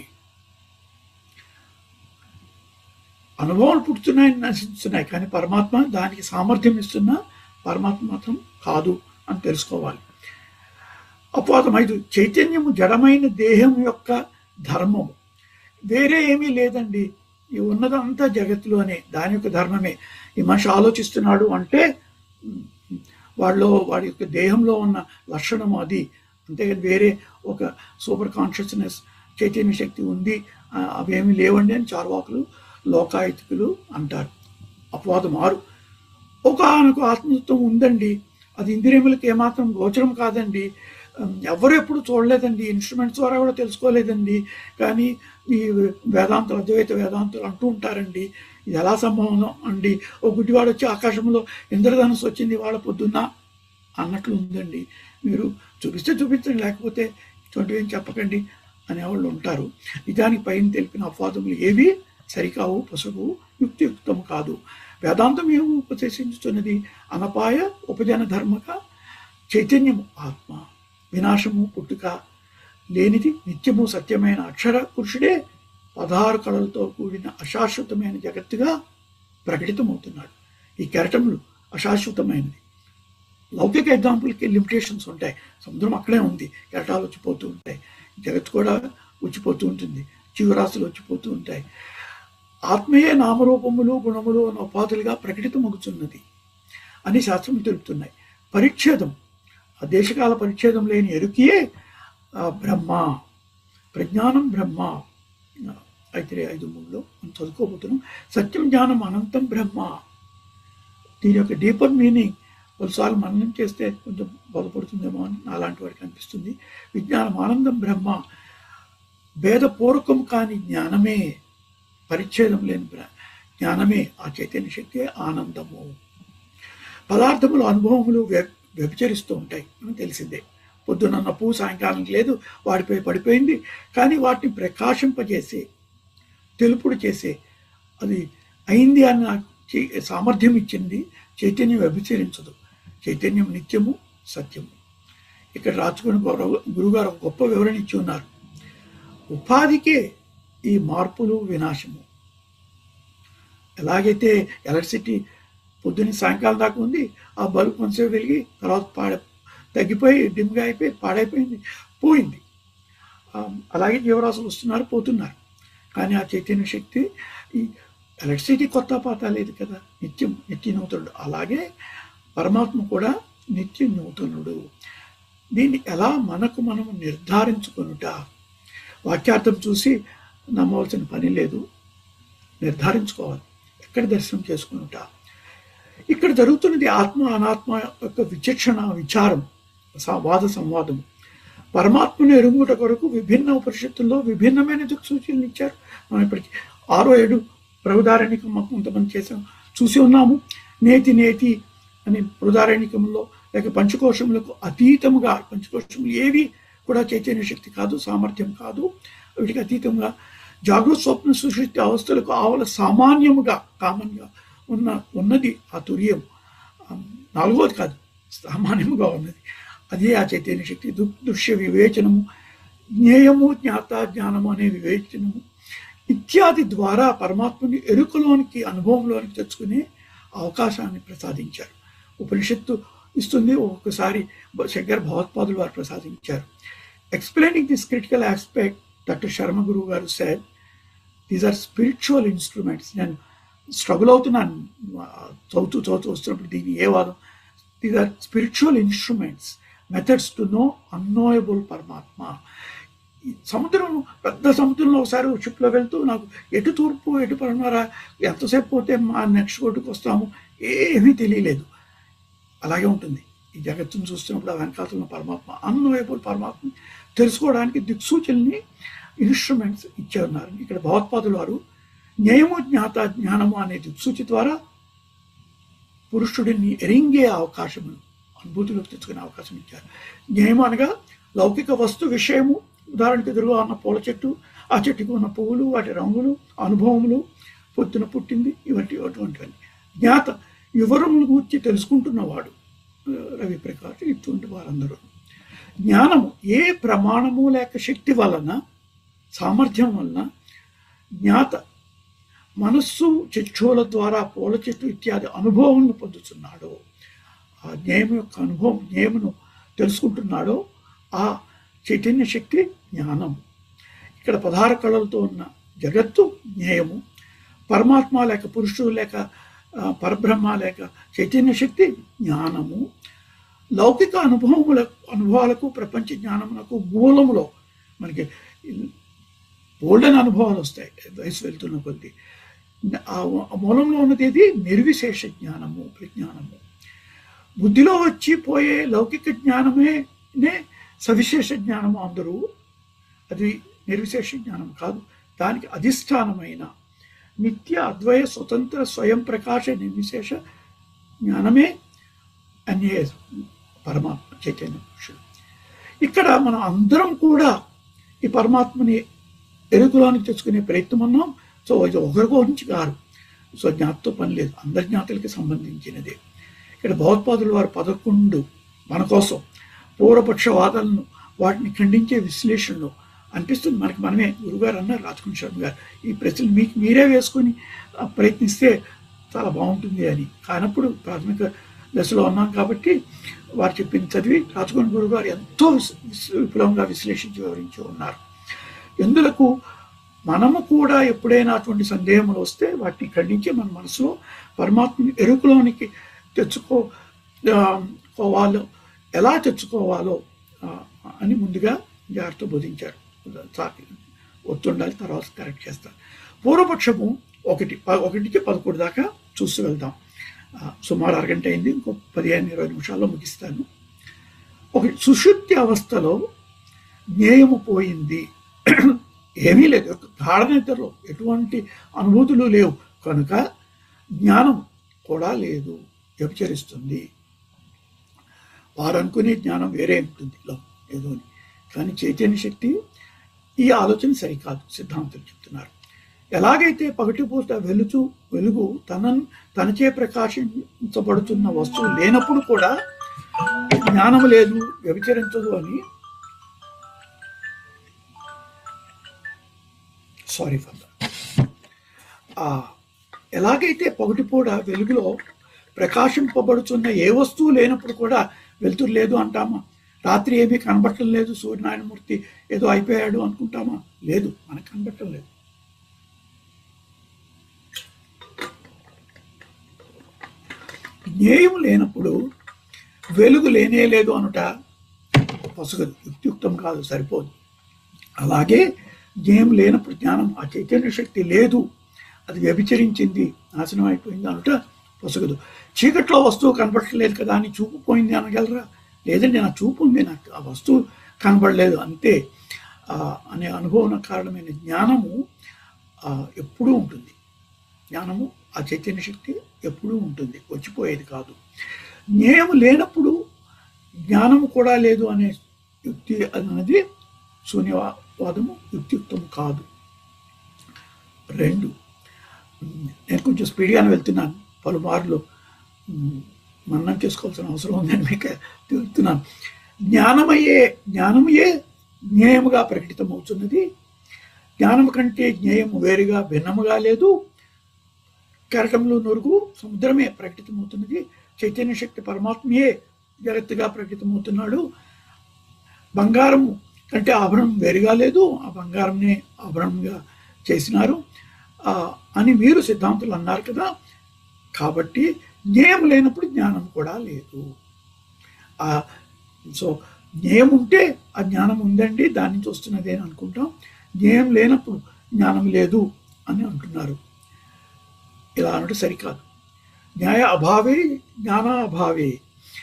అనుభవాలు పుట్టుతున్నాయి నశిస్తున్నాయి కానీ పరమాత్మ దానికి సామర్థ్యం ఇస్తున్న పరమాత్మ మాత్రం కాదు అని తెలుసుకోవాలి అపవాదం ఐదు చైతన్యము జడమైన దేహం యొక్క ధర్మము వేరే ఏమీ లేదండి ఈ ఉన్నదంతా జగత్తులోనే దాని యొక్క ధర్మమే ఈ మనిషి ఆలోచిస్తున్నాడు అంటే ఉమ్, వాడిలో వాడి యొక్క దేహంలో ఉన్న లక్షణము అది అంతేగాని వేరే ఒక సూపర్ కాన్షియస్నెస్ చైతన్య శక్తి ఉంది ఆ, అవేమీ లేవండి అని చార్వాకులు లోకాయుతికులు అంటారు అపవాదం ఆరు ఒకనొక ఆత్మతత్వం ఉందండి అది ఇంద్రియములకు ఏమాత్రం గోచరం కాదండి ఉమ్, ఎవరు ఎప్పుడు చూడలేదండి ఇన్స్ట్రుమెంట్స్ ద్వారా కూడా తెలుసుకోలేదండి కానీ ఈ వేదాంతులు అద్వైత వేదాంతులు అంటూ ఉంటారండి ఇది ఎలా సంభవం అండి ఓ గుడ్డివాడు వచ్చి ఆకాశంలో ఇంద్రధనుసు వచ్చింది వాళ్ళ పొద్దున్న అన్నట్లు ఉందండి మీరు చూపిస్తే చూపించండి లేకపోతే ఇటువంటివి ఏం చెప్పకండి అనేవాళ్ళు ఉంటారు నిజానికి పైన తెలిపిన అపవాదములు ఏవి సరికావు పసుపు యుక్తియుక్తము కాదు వేదాంతం ఏమి ఉపదేశించుతున్నది అనపాయ ఉపజన ధర్మక చైతన్యము ఆత్మ వినాశము పుట్టుక లేనిది నిత్యము సత్యమైన అక్షర పురుషుడే పదహారు కళలతో కూడిన అశాశ్వతమైన జగత్తుగా ప్రకటితమవుతున్నాడు ఈ కెరటములు అశాశ్వతమైనది లౌకిక ఎగ్జాంపుల్కి లిమిటేషన్స్ ఉంటాయి సముద్రం అక్కడే ఉంది కెరటాలు వచ్చిపోతూ ఉంటాయి జగత్తు కూడా వచ్చిపోతూ ఉంటుంది జీవరాశులు వచ్చిపోతూ ఉంటాయి ఆత్మయే నామరూపములు గుణములు అన్న ఉపాధులుగా ప్రకటితమగుతున్నది అని శాస్త్రం తెలుపుతున్నాయి పరిచ్ఛేదం ఆ దేశకాల పరిచ్ఛేదం లేని ఎరుకియే ఆ బ్రహ్మ ప్రజ్ఞానం బ్రహ్మ అయితే ఐదు మూడులో మనం చదువుకోబోతున్నాం సత్యం జ్ఞానం అనంతం బ్రహ్మ దీని యొక్క డీపర్ మీనింగ్ కొన్నిసార్లు మననం చేస్తే కొంచెం బోధపడుతుందేమో అని నాలాంటి వాడికి అనిపిస్తుంది విజ్ఞానం ఆనందం బ్రహ్మ భేదపూర్వకం కాని జ్ఞానమే పరిచ్ఛేదం లేని బ్ర- జ్ఞానమే ఆ చైతన్య శక్తి ఆనందము పదార్థములు అనుభవములు వ్య వ్యభిచరిస్తూ ఉంటాయి మనకు తెలిసిందే పొద్దునన్న పువ్వు సాయంకాలం లేదు వాడిపోయి పడిపోయింది కానీ వాటిని ప్రకాశింపజేసే తెలుపుడు చేసే అది అయింది అన్న చే- సామర్థ్యం ఇచ్చింది చైతన్యం వ్యభిచరించదు చైతన్యం నిత్యము సత్యము ఇక్కడ రాచుకుని గురుగారు ఒక గొప్ప వివరణ ఇచ్చి ఉన్నారు ఉపాధికే ఈ మార్పులు వినాశము ఎలాగైతే ఎలక్ట్రిసిటీ పొద్దున్న సాయంకాలం దాకా ఉంది ఆ బల్బ్ కొంచెంసేపు వెలిగి తర్వాత పాడ తగ్గిపోయి డిమ్గా అయిపోయి పాడైపోయింది పోయింది ఆ, అలాగే జీవరాశులు వస్తున్నారు పోతున్నారు కానీ ఆ చైతన్య శక్తి ఈ ఎలక్ట్రిసిటీ కొత్త పాత లేదు కదా నిత్యం నిత్య నూతనుడు అలాగే పరమాత్మ కూడా నిత్య నూతనుడు దీన్ని ఎలా మనకు మనం నిర్ధారించుకొనుట వాక్యార్థం చూసి నమ్మవలసిన పని లేదు నిర్ధారించుకోవాలి ఎక్కడ దర్శనం చేసుకునుట ఇక్కడ జరుగుతున్నది ఆత్మ అనాత్మ యొక్క విచక్షణ విచారం స- వాద సంవాదం పరమాత్మను ఎరుగుట కొరకు విభిన్న ఉపనిషత్తుల్లో విభిన్నమైన దిక్సూచనలు ఇచ్చారు మనం ఇప్పటికి ఆరో ఏడు ప్రభుదారణికం మాకు కొంతమంది చేసాం చూసి ఉన్నాము నేతి నేతి అని బృదారణికంలో లేక పంచకోశములకు అతీతముగా పంచకోశములు ఏవి కూడా చైతన్య శక్తి కాదు సామర్థ్యం కాదు వీటికి అతీతంగా జాగృత స్వప్న సుశక్తి అవస్థలకు ఆవల సామాన్యముగా కామన్గా ఉన్న ఉన్నది ఆ తుర్యం ఆ, నాలుగోది కాదు సామాన్యముగా ఉన్నది అదే ఆ చైతన్య శక్తి దు- దృశ్య వివేచనము జ్ఞేయము జ్ఞాత జ్ఞానము అనే వివేచనము ఇత్యాది ద్వారా పరమాత్మని ఎరుకలోనికి అనుభవంలోనికి తెచ్చుకునే అవకాశాన్ని ప్రసాదించారు ఉపనిషత్తు ఇస్తుంది ఒక్కొక్కసారి బ- శంకర్ భగవత్పాదులు వారు ప్రసాదించారు explaining this critical aspect doctor Sharma గురువు గారు sir these are spiritual instruments నేను స్ట్రగుల్ అవుతున్నాను ఆ, చదువుతూ చదువుతూ వస్తున్నప్పుడు దీని ఏ వాదం these are spiritual instruments methods to know unknowable పరమాత్మ ఈ సముద్రం పెద్ద సముద్రంలో ఒకసారి షిప్లో వెళ్తూ నాకు ఎటు తూర్పు ఎటు పడమర ఎంతసేపు పోతే మా నెక్స్ట్ కోటుకు వస్తాము ఏమీ తెలియలేదు అలాగే ఉంటుంది ఈ జగత్తును చూస్తున్నప్పుడు ఆ వెనకాతల ఉన్న పరమాత్మ అన్నోయబుల్ పరమాత్మ తెలుసుకోవడానికి దిక్సూచల్ని ఇన్స్ట్రుమెంట్స్ ఇచ్చే ఉన్నారు ఇక్కడ భగవత్పాదులు వారు జ్ఞేయము జ్ఞాత జ్ఞానము అనే దిక్సూచి ద్వారా పురుషుడిని ఎరింగే అవకాశమును అనుభూతిలోకి తెచ్చుకునే అవకాశం ఇచ్చారు జ్ఞేయము అనగా లౌకిక వస్తు విషయము ఉదాహరణకు ఎదురుగా ఉన్న పూల చెట్టు ఆ చెట్టుకు ఉన్న పువ్వులు వాటి రంగులు అనుభవములు పొద్దున పుట్టింది ఇవంటి అటువంటివన్నీ జ్ఞాత వివరములు గూర్చి తెలుసుకుంటున్నవాడు ఆ, రవి ప్రకాష్ ఇటువంటి వారందరూ జ్ఞానము ఏ ప్రమాణము లేక శక్తి వలన సామర్థ్యం వలన జ్ఞాత మనస్సు చక్షువుల ద్వారా పూల చెట్టు ఇత్యాది అనుభవములను పొందుతున్నాడో ఆ జ్ఞేయం యొక్క అనుభవం జ్ఞేయమును తెలుసుకుంటున్నాడో ఆ చైతన్య శక్తి జ్ఞానం ఇక్కడ పదహారు కళలతో ఉన్న జగత్తు జ్ఞేయము పరమాత్మ లేక పురుషుడు లేక ఆ, పరబ్రహ్మ లేక చైతన్య శక్తి జ్ఞానము లౌకిక అనుభవముల అనుభవాలకు ప్రపంచ జ్ఞానమునకు మూలములో మనకి గోల్డెన్ అనుభవాలు వస్తాయి వయసు వెళ్తున్న కొద్దీ ఆ మూలంలో ఉన్నది ఏది నిర్విశేష జ్ఞానము ప్రజ్ఞానము బుద్ధిలో వచ్చి పోయే లౌకిక జ్ఞానమే నే సవిశేష జ్ఞానము అందరూ అది నిర్విశేష జ్ఞానం కాదు దానికి అధిష్టానమైన నిత్య అద్వయ స్వతంత్ర స్వయం ప్రకాశ నిర్విశేష జ్ఞానమే అన్యే పరమాత్మ చైతన్య పురుషుడు ఇక్కడ మనం అందరం కూడా ఈ పరమాత్మని ఎరుకులోనికి తెచ్చుకునే ప్రయత్నం ఉన్నాం సో ఇది ఒకరి గురించి కాదు సో జ్ఞాతతో పని లేదు అందరి జ్ఞాతలకి సంబంధించినదే ఇక్కడ భగవత్పాదులు వారు పదకొండు మన కోసం పూర్వపక్ష వాదనలను వాటిని ఖండించే విశ్లేషణలు అనిపిస్తుంది మనకి మనమే గురుగారు అన్నారు రాజకుమార్ శర్మ గారు ఈ ప్రశ్నలు మీకు మీరే వేసుకొని ఆ, ప్రయత్నిస్తే చాలా బాగుంటుంది అని కానప్పుడు ప్రాథమిక దశలో ఉన్నాం కాబట్టి వారు చెప్పింది చదివి రాజకుమార్ గురువు గారు ఎంతో విస్- విస్- విపులంగా విశ్లేషించి వివరించి ఉన్నారు ఎందులకు మనము కూడా ఎప్పుడైనా అటువంటి సందేహములు వస్తే వాటిని ఖండించి మన మనసులో పరమాత్మని ఎరుకులోనికి తెచ్చుకో ఆ, కోవాలి ఎలా తెచ్చుకోవాలో ఆ, అని ముందుగా జాగ్రత్త బోధించారు చా- ఒత్తుండాలి తర్వాత కరెక్ట్ చేస్తారు పూర్వపక్షము ఒకటి ప- ఒకటి నుంచి పదకొండు దాకా చూస్తూ వెళ్దాం ఆ, సుమారు అరగంట అయింది ఇంకో పదిహేను ఇరవై నిమిషాల్లో ముగిస్తాను ఒక సుషుప్తి అవస్థలో జ్ఞేయము పోయింది ఏమీ లేదు గాఢ నిద్రలో ఎటువంటి అనుభూతులు లేవు కనుక జ్ఞానం కూడా లేదు వ్యభిచరిస్తుంది వారు అనుకునే జ్ఞానం వేరే ఉంటుంది లో ఏదో అని కానీ చైతన్య శక్తి ఈ ఆలోచన సరికాదు సిద్ధాంతులు చెప్తున్నారు ఎలాగైతే పగటిపూట వెలుచు వెలుగు తనను తనచే ప్రకాశించబడుతున్న వస్తువు లేనప్పుడు కూడా జ్ఞానం లేదు వ్యభిచరించదు అని సారీ ఫర్ ఎలాగైతే పగటిపూట వెలుగులో ప్రకాశింపబడుతున్న ఏ వస్తువు లేనప్పుడు కూడా వెలుతురు లేదు అంటామా రాత్రి ఏమీ కనబట్టం లేదు సూర్యనారాయణమూర్తి ఏదో అయిపోయాడు అనుకుంటామా లేదు మనకు కనబట్టం లేదు జ్ఞేయం లేనప్పుడు వెలుగు లేనే లేదు అనుట పొసగదు యుక్తియుక్తం కాదు సరిపోదు అలాగే జ్ఞేయం లేనప్పుడు జ్ఞానం ఆ చైతన్య శక్తి లేదు అది వ్యభిచరించింది నాశనం అయిపోయింది అనుట పొసగదు చీకట్లో వస్తువు కనబడట్లేదు కదా అని చూపు పోయింది అనగలరా లేదండి నా చూపు ఉంది నాకు ఆ వస్తువు కనబడలేదు అంతే ఆ, అనే అనుభవం కారణమైన జ్ఞానము ఆ, ఎప్పుడూ ఉంటుంది జ్ఞానము ఆ చైతన్య శక్తి ఎప్పుడూ ఉంటుంది వచ్చిపోయేది కాదు జ్ఞేయం లేనప్పుడు జ్ఞానము కూడా లేదు అనే యుక్తి అన్నది శూన్యవాదము యుక్తియుక్తము కాదు రెండు ఉమ్, నేను కొంచెం స్పీడ్గానే వెళ్తున్నాను పలుమార్లు ఉమ్, మన్నం చేసుకోవాల్సిన అవసరం ఉందని మీకు తెలుపుతున్నాను జ్ఞానమయ్యే జ్ఞానమయే జ్ఞేయముగా ప్రకటితమవుతున్నది జ్ఞానము కంటే జ్ఞేయము వేరుగా భిన్నముగా లేదు కెరటంలో నొరుగు సముద్రమే ప్రకటితమవుతున్నది చైతన్య శక్తి పరమాత్మయే జగత్తుగా ప్రకటితమవుతున్నాడు బంగారం కంటే ఆభరణం వేరుగా లేదు ఆ బంగారంని ఆభరణంగా చేసినారు ఆ, అని మీరు సిద్ధాంతులు అన్నారు కదా కాబట్టి జ్ఞేయం లేనప్పుడు జ్ఞానం కూడా లేదు ఆ, సో జ్ఞేయం ఉంటే ఆ జ్ఞానం ఉందండి దాని నుంచి వస్తున్నది అని అనుకుంటాం జ్ఞేయం లేనప్పుడు జ్ఞానం లేదు అని అంటున్నారు ఇలా అనడం సరికాదు న్యాయ అభావే జ్ఞానాభావే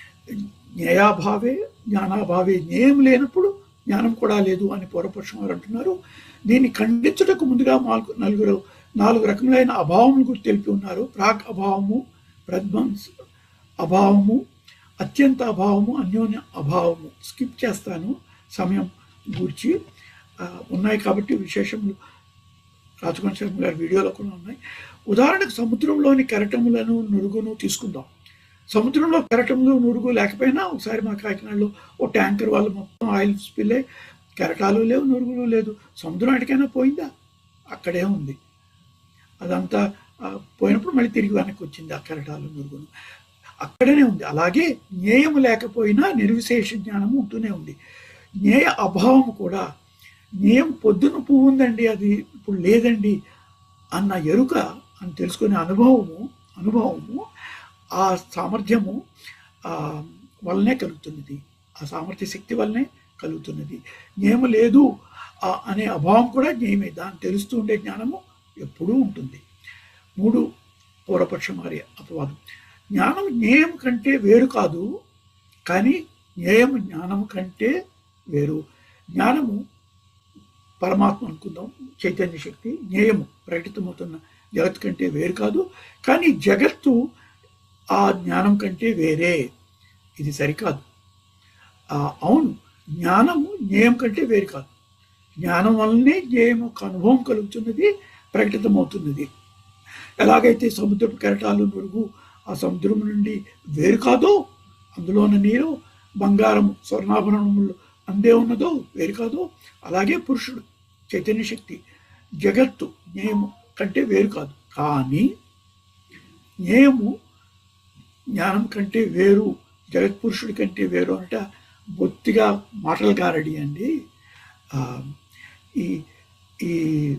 న్యాయాభావే జ్ఞానాభావే జ్ఞేయం లేనప్పుడు జ్ఞానం కూడా లేదు అని పూర్వపక్షం వారు అంటున్నారు దీన్ని ఖండించుటకు ముందుగా మాకు నలుగురు నాలుగు రకములైన అభావముల గురించి తెలిపి ఉన్నారు ప్రాక్ అభావము ప్రధ్వంస అభావము అత్యంత అభావము అన్యోన్య అభావము స్కిప్ చేస్తాను సమయం గురించి ఆ, ఉన్నాయి కాబట్టి విశేషములు రాజకోణ శర్మ గారి వీడియోలో కూడా ఉన్నాయి ఉదాహరణకు సముద్రంలోని కెరటములను నురుగును తీసుకుందాం సముద్రంలో కెరటములు నురుగు లేకపోయినా ఒకసారి మా కాకినాడలో ఓ ట్యాంకర్ వాళ్ళు మొత్తం ఆయిల్ స్పిల్ అయ్యి కెరటాలు లేవు నురుగులు లేదు సముద్రం ఎక్కడికైనా పోయిందా అక్కడే ఉంది అదంతా ఆ, పోయినప్పుడు మళ్ళీ తిరిగి వెనక్కి వచ్చింది ఆ కెరటాలు నురుగును అక్కడనే ఉంది అలాగే జ్ఞేయం లేకపోయినా నిర్విశేష జ్ఞానము ఉంటూనే ఉంది జ్ఞేయ అభావం కూడా జ్ఞేయం పొద్దున పువ్వు ఉందండి అది ఇప్పుడు లేదండి అన్న ఎరుక అని తెలుసుకునే అనుభవము అనుభవము ఆ సామర్థ్యము ఆ, వల్లనే కలుగుతున్నది ఆ సామర్థ్య శక్తి వల్లనే కలుగుతున్నది జ్ఞేయం లేదు ఆ, అనే అభావం కూడా జ్ఞేయమే దాన్ని తెలుస్తూ ఉండే జ్ఞానము ఎప్పుడూ ఉంటుంది మూడు పూర్వపక్షం వారి అపవాదం జ్ఞానం జ్ఞేయం కంటే వేరు కాదు కానీ జ్ఞేయం జ్ఞానం కంటే వేరు జ్ఞానము పరమాత్మ అనుకుందాం చైతన్య శక్తి జ్ఞేయము ప్రకటితమవుతున్న జగత్ కంటే వేరు కాదు కానీ జగత్తు ఆ జ్ఞానం కంటే వేరే ఇది సరికాదు ఆ, అవును జ్ఞానము జ్ఞేయం కంటే వేరు కాదు జ్ఞానం వల్లనే జ్ఞేయం యొక్క అనుభవం కలుగుతున్నది ప్రకటితమవుతున్నది ఎలాగైతే సముద్రపు కెరటాలు నురుగు ఆ సముద్రం నుండి వేరు కాదో అందులోన నీరు బంగారం స్వర్ణాభరణములు అందే ఉన్నదో వేరు కాదో అలాగే పురుషుడు చైతన్య శక్తి జగత్తు జ్ఞేయము కంటే వేరు కాదు కానీ జ్ఞేయము జ్ఞానం కంటే వేరు జగత్పురుషుడి కంటే వేరు అనట బొత్తిగా మాటలు గారడి అండి ఆ, ఈ ఈ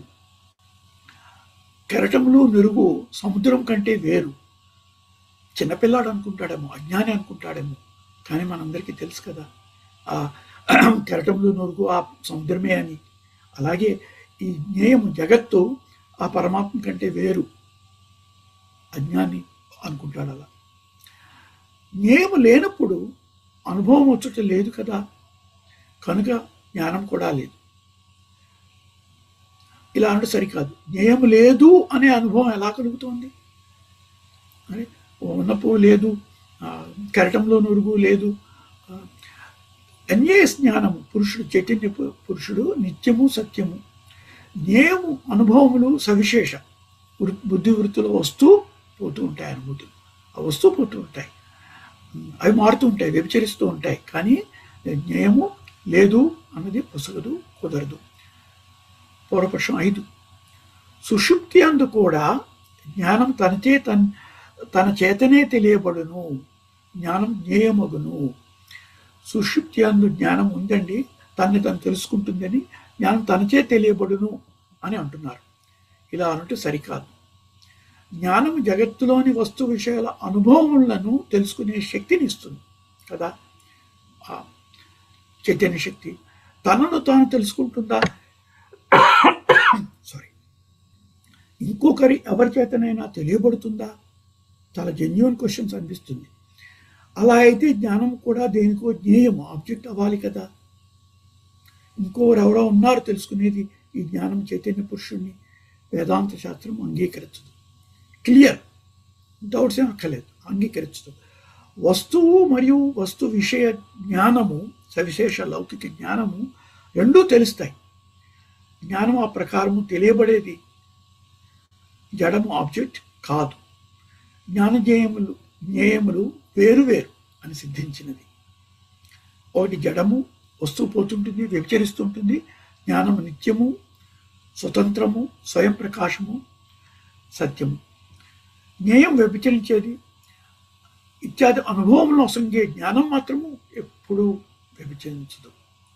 కెరటములు మెరుగు సముద్రం కంటే వేరు చిన్నపిల్లాడు అనుకుంటాడేమో అజ్ఞాని అనుకుంటాడేమో కానీ మనందరికీ తెలుసు కదా ఆ కెరటంలో నొరుగు ఆ సముద్రమే అని అలాగే ఈ జ్ఞేయము జగత్తు ఆ పరమాత్మ కంటే వేరు అజ్ఞాని అనుకుంటాడు అలా జ్ఞేయము లేనప్పుడు అనుభవం వచ్చట లేదు కదా కనుక జ్ఞానం కూడా లేదు ఇలా అంటే సరికాదు జ్ఞేయం లేదు అనే అనుభవం ఎలా కలుగుతోంది అరే ఉన్న పువ్వు లేదు ఆ, కెరటంలో నురుగు లేదు ఆ, అన్యేయ జ్ఞానము పురుషుడు చైతన్య పు- పురుషుడు నిత్యము సత్యము జ్ఞేయము అనుభవములు సవిశేష వృ- బుద్ధి వృత్తులు వస్తూ పోతూ ఉంటాయి అనుభూతులు అవి వస్తూ పోతూ ఉంటాయి ఉమ్, అవి మారుతూ ఉంటాయి వ్యభిచరిస్తూ ఉంటాయి కానీ జ్ఞేయము లేదు అన్నది పొసగదు కుదరదు పూర్వపక్షం ఐదు సుషుప్తి అందు కూడా జ్ఞానం తనచే తన్ తన చేతనే తెలియబడును జ్ఞానం జ్ఞేయమగును సుషుప్తి అందు జ్ఞానం ఉందండి తన్ని తను తెలుసుకుంటుందని జ్ఞానం తనచే తెలియబడును అని అంటున్నారు ఇలా అనుంటే సరికాదు జ్ఞానం జగత్తులోని వస్తు విషయాల అనుభవములను తెలుసుకునే శక్తిని ఇస్తుంది కదా ఆ చైతన్య శక్తి తనను తాను తెలుసుకుంటుందా సారీ ఇంకొకరి ఎవరి చేతనైనా తెలియబడుతుందా చాలా జెన్యున్ క్వశ్చన్స్ అనిపిస్తుంది అలా అయితే జ్ఞానం కూడా దేనికో జ్ఞేయం ఆబ్జెక్ట్ అవ్వాలి కదా ఇంకోరు ఎవరో ఉన్నారు తెలుసుకునేది ఈ జ్ఞానం చైతన్య పురుషుణ్ణి వేదాంత శాస్త్రం అంగీకరించదు క్లియర్ డౌట్స్ ఏం అక్కర్లేదు అంగీకరించదు వస్తువు మరియు వస్తు విషయ జ్ఞానము సవిశేష లౌకిక జ్ఞానము రెండూ తెలుస్తాయి జ్ఞానం ఆ ప్రకారము తెలియబడేది జడము ఆబ్జెక్ట్ కాదు జ్ఞానజ్ఞేయములు జ్ఞేయములు వేరు వేరు అని సిద్ధించినది ఒకటి జడము వస్తువు పోతుంటుంది వ్యభిచరిస్తుంటుంది జ్ఞానము నిత్యము స్వతంత్రము స్వయం ప్రకాశము సత్యము జ్ఞేయం వ్యభిచరించేది ఇత్యాది అనుభవంలో అసంగే జ్ఞానం మాత్రము ఎప్పుడూ వ్యభిచరించదు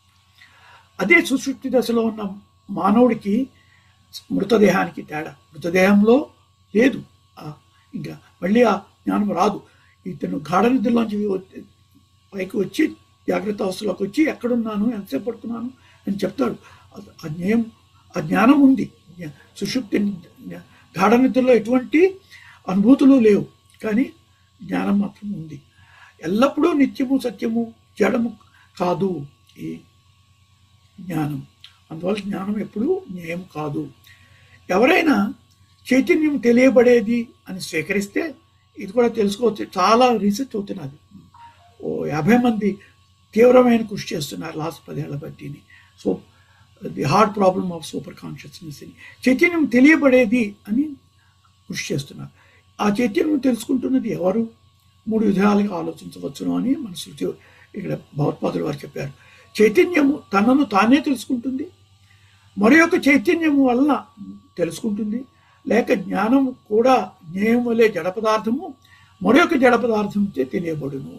అదే సుశుక్తి దశలో ఉన్న మానవుడికి మృతదేహానికి తేడా మృతదేహంలో లేదు ఆ ఇంకా మళ్ళీ ఆ జ్ఞానం రాదు ఇతను గాఢ నిద్రలోంచి వ- పైకి వచ్చి జాగ్రత్త అవస్థలోకి వచ్చి ఎక్కడున్నాను ఎంతసేపు పడుతున్నాను అని చెప్తాడు ఆ- ఆ జ్ఞేయం ఆ జ్ఞానం ఉంది జ్ఞా- సుషుప్తి ని- గాఢ నిద్రలో ఎటువంటి అనుభూతులు లేవు కానీ జ్ఞానం మాత్రం ఉంది ఎల్లప్పుడూ నిత్యము సత్యము జడము కాదు ఈ జ్ఞానం అందువల్ల జ్ఞానం ఎప్పుడూ జ్ఞేయం కాదు ఎవరైనా చైతన్యం తెలియబడేది అని స్వీకరిస్తే ఇది కూడా తెలుసుకోవచ్చు చాలా రీసెర్చ్ అవుతున్నది ఓ యాభై మంది తీవ్రమైన కృషి చేస్తున్నారు లాస్ట్ పదేళ్ల బట్టిని so the hard problem of super consciousness అని చైతన్యం తెలియబడేది అని కృషి చేస్తున్నారు ఆ చైతన్యం తెలుసుకుంటున్నది ఎవరు మూడు విధాలుగా ఆలోచించవచ్చును అని మన శృతి ఇక్కడ భగవత్పాదులు వారు చెప్పారు చైతన్యము తనను తానే తెలుసుకుంటుంది మరి యొక్క చైతన్యము వలన తెలుసుకుంటుంది లేక జ్ఞానము కూడా జ్ఞేయం వలె జడ పదార్థము మరి యొక్క జడ పదార్థంతో తెలియబడును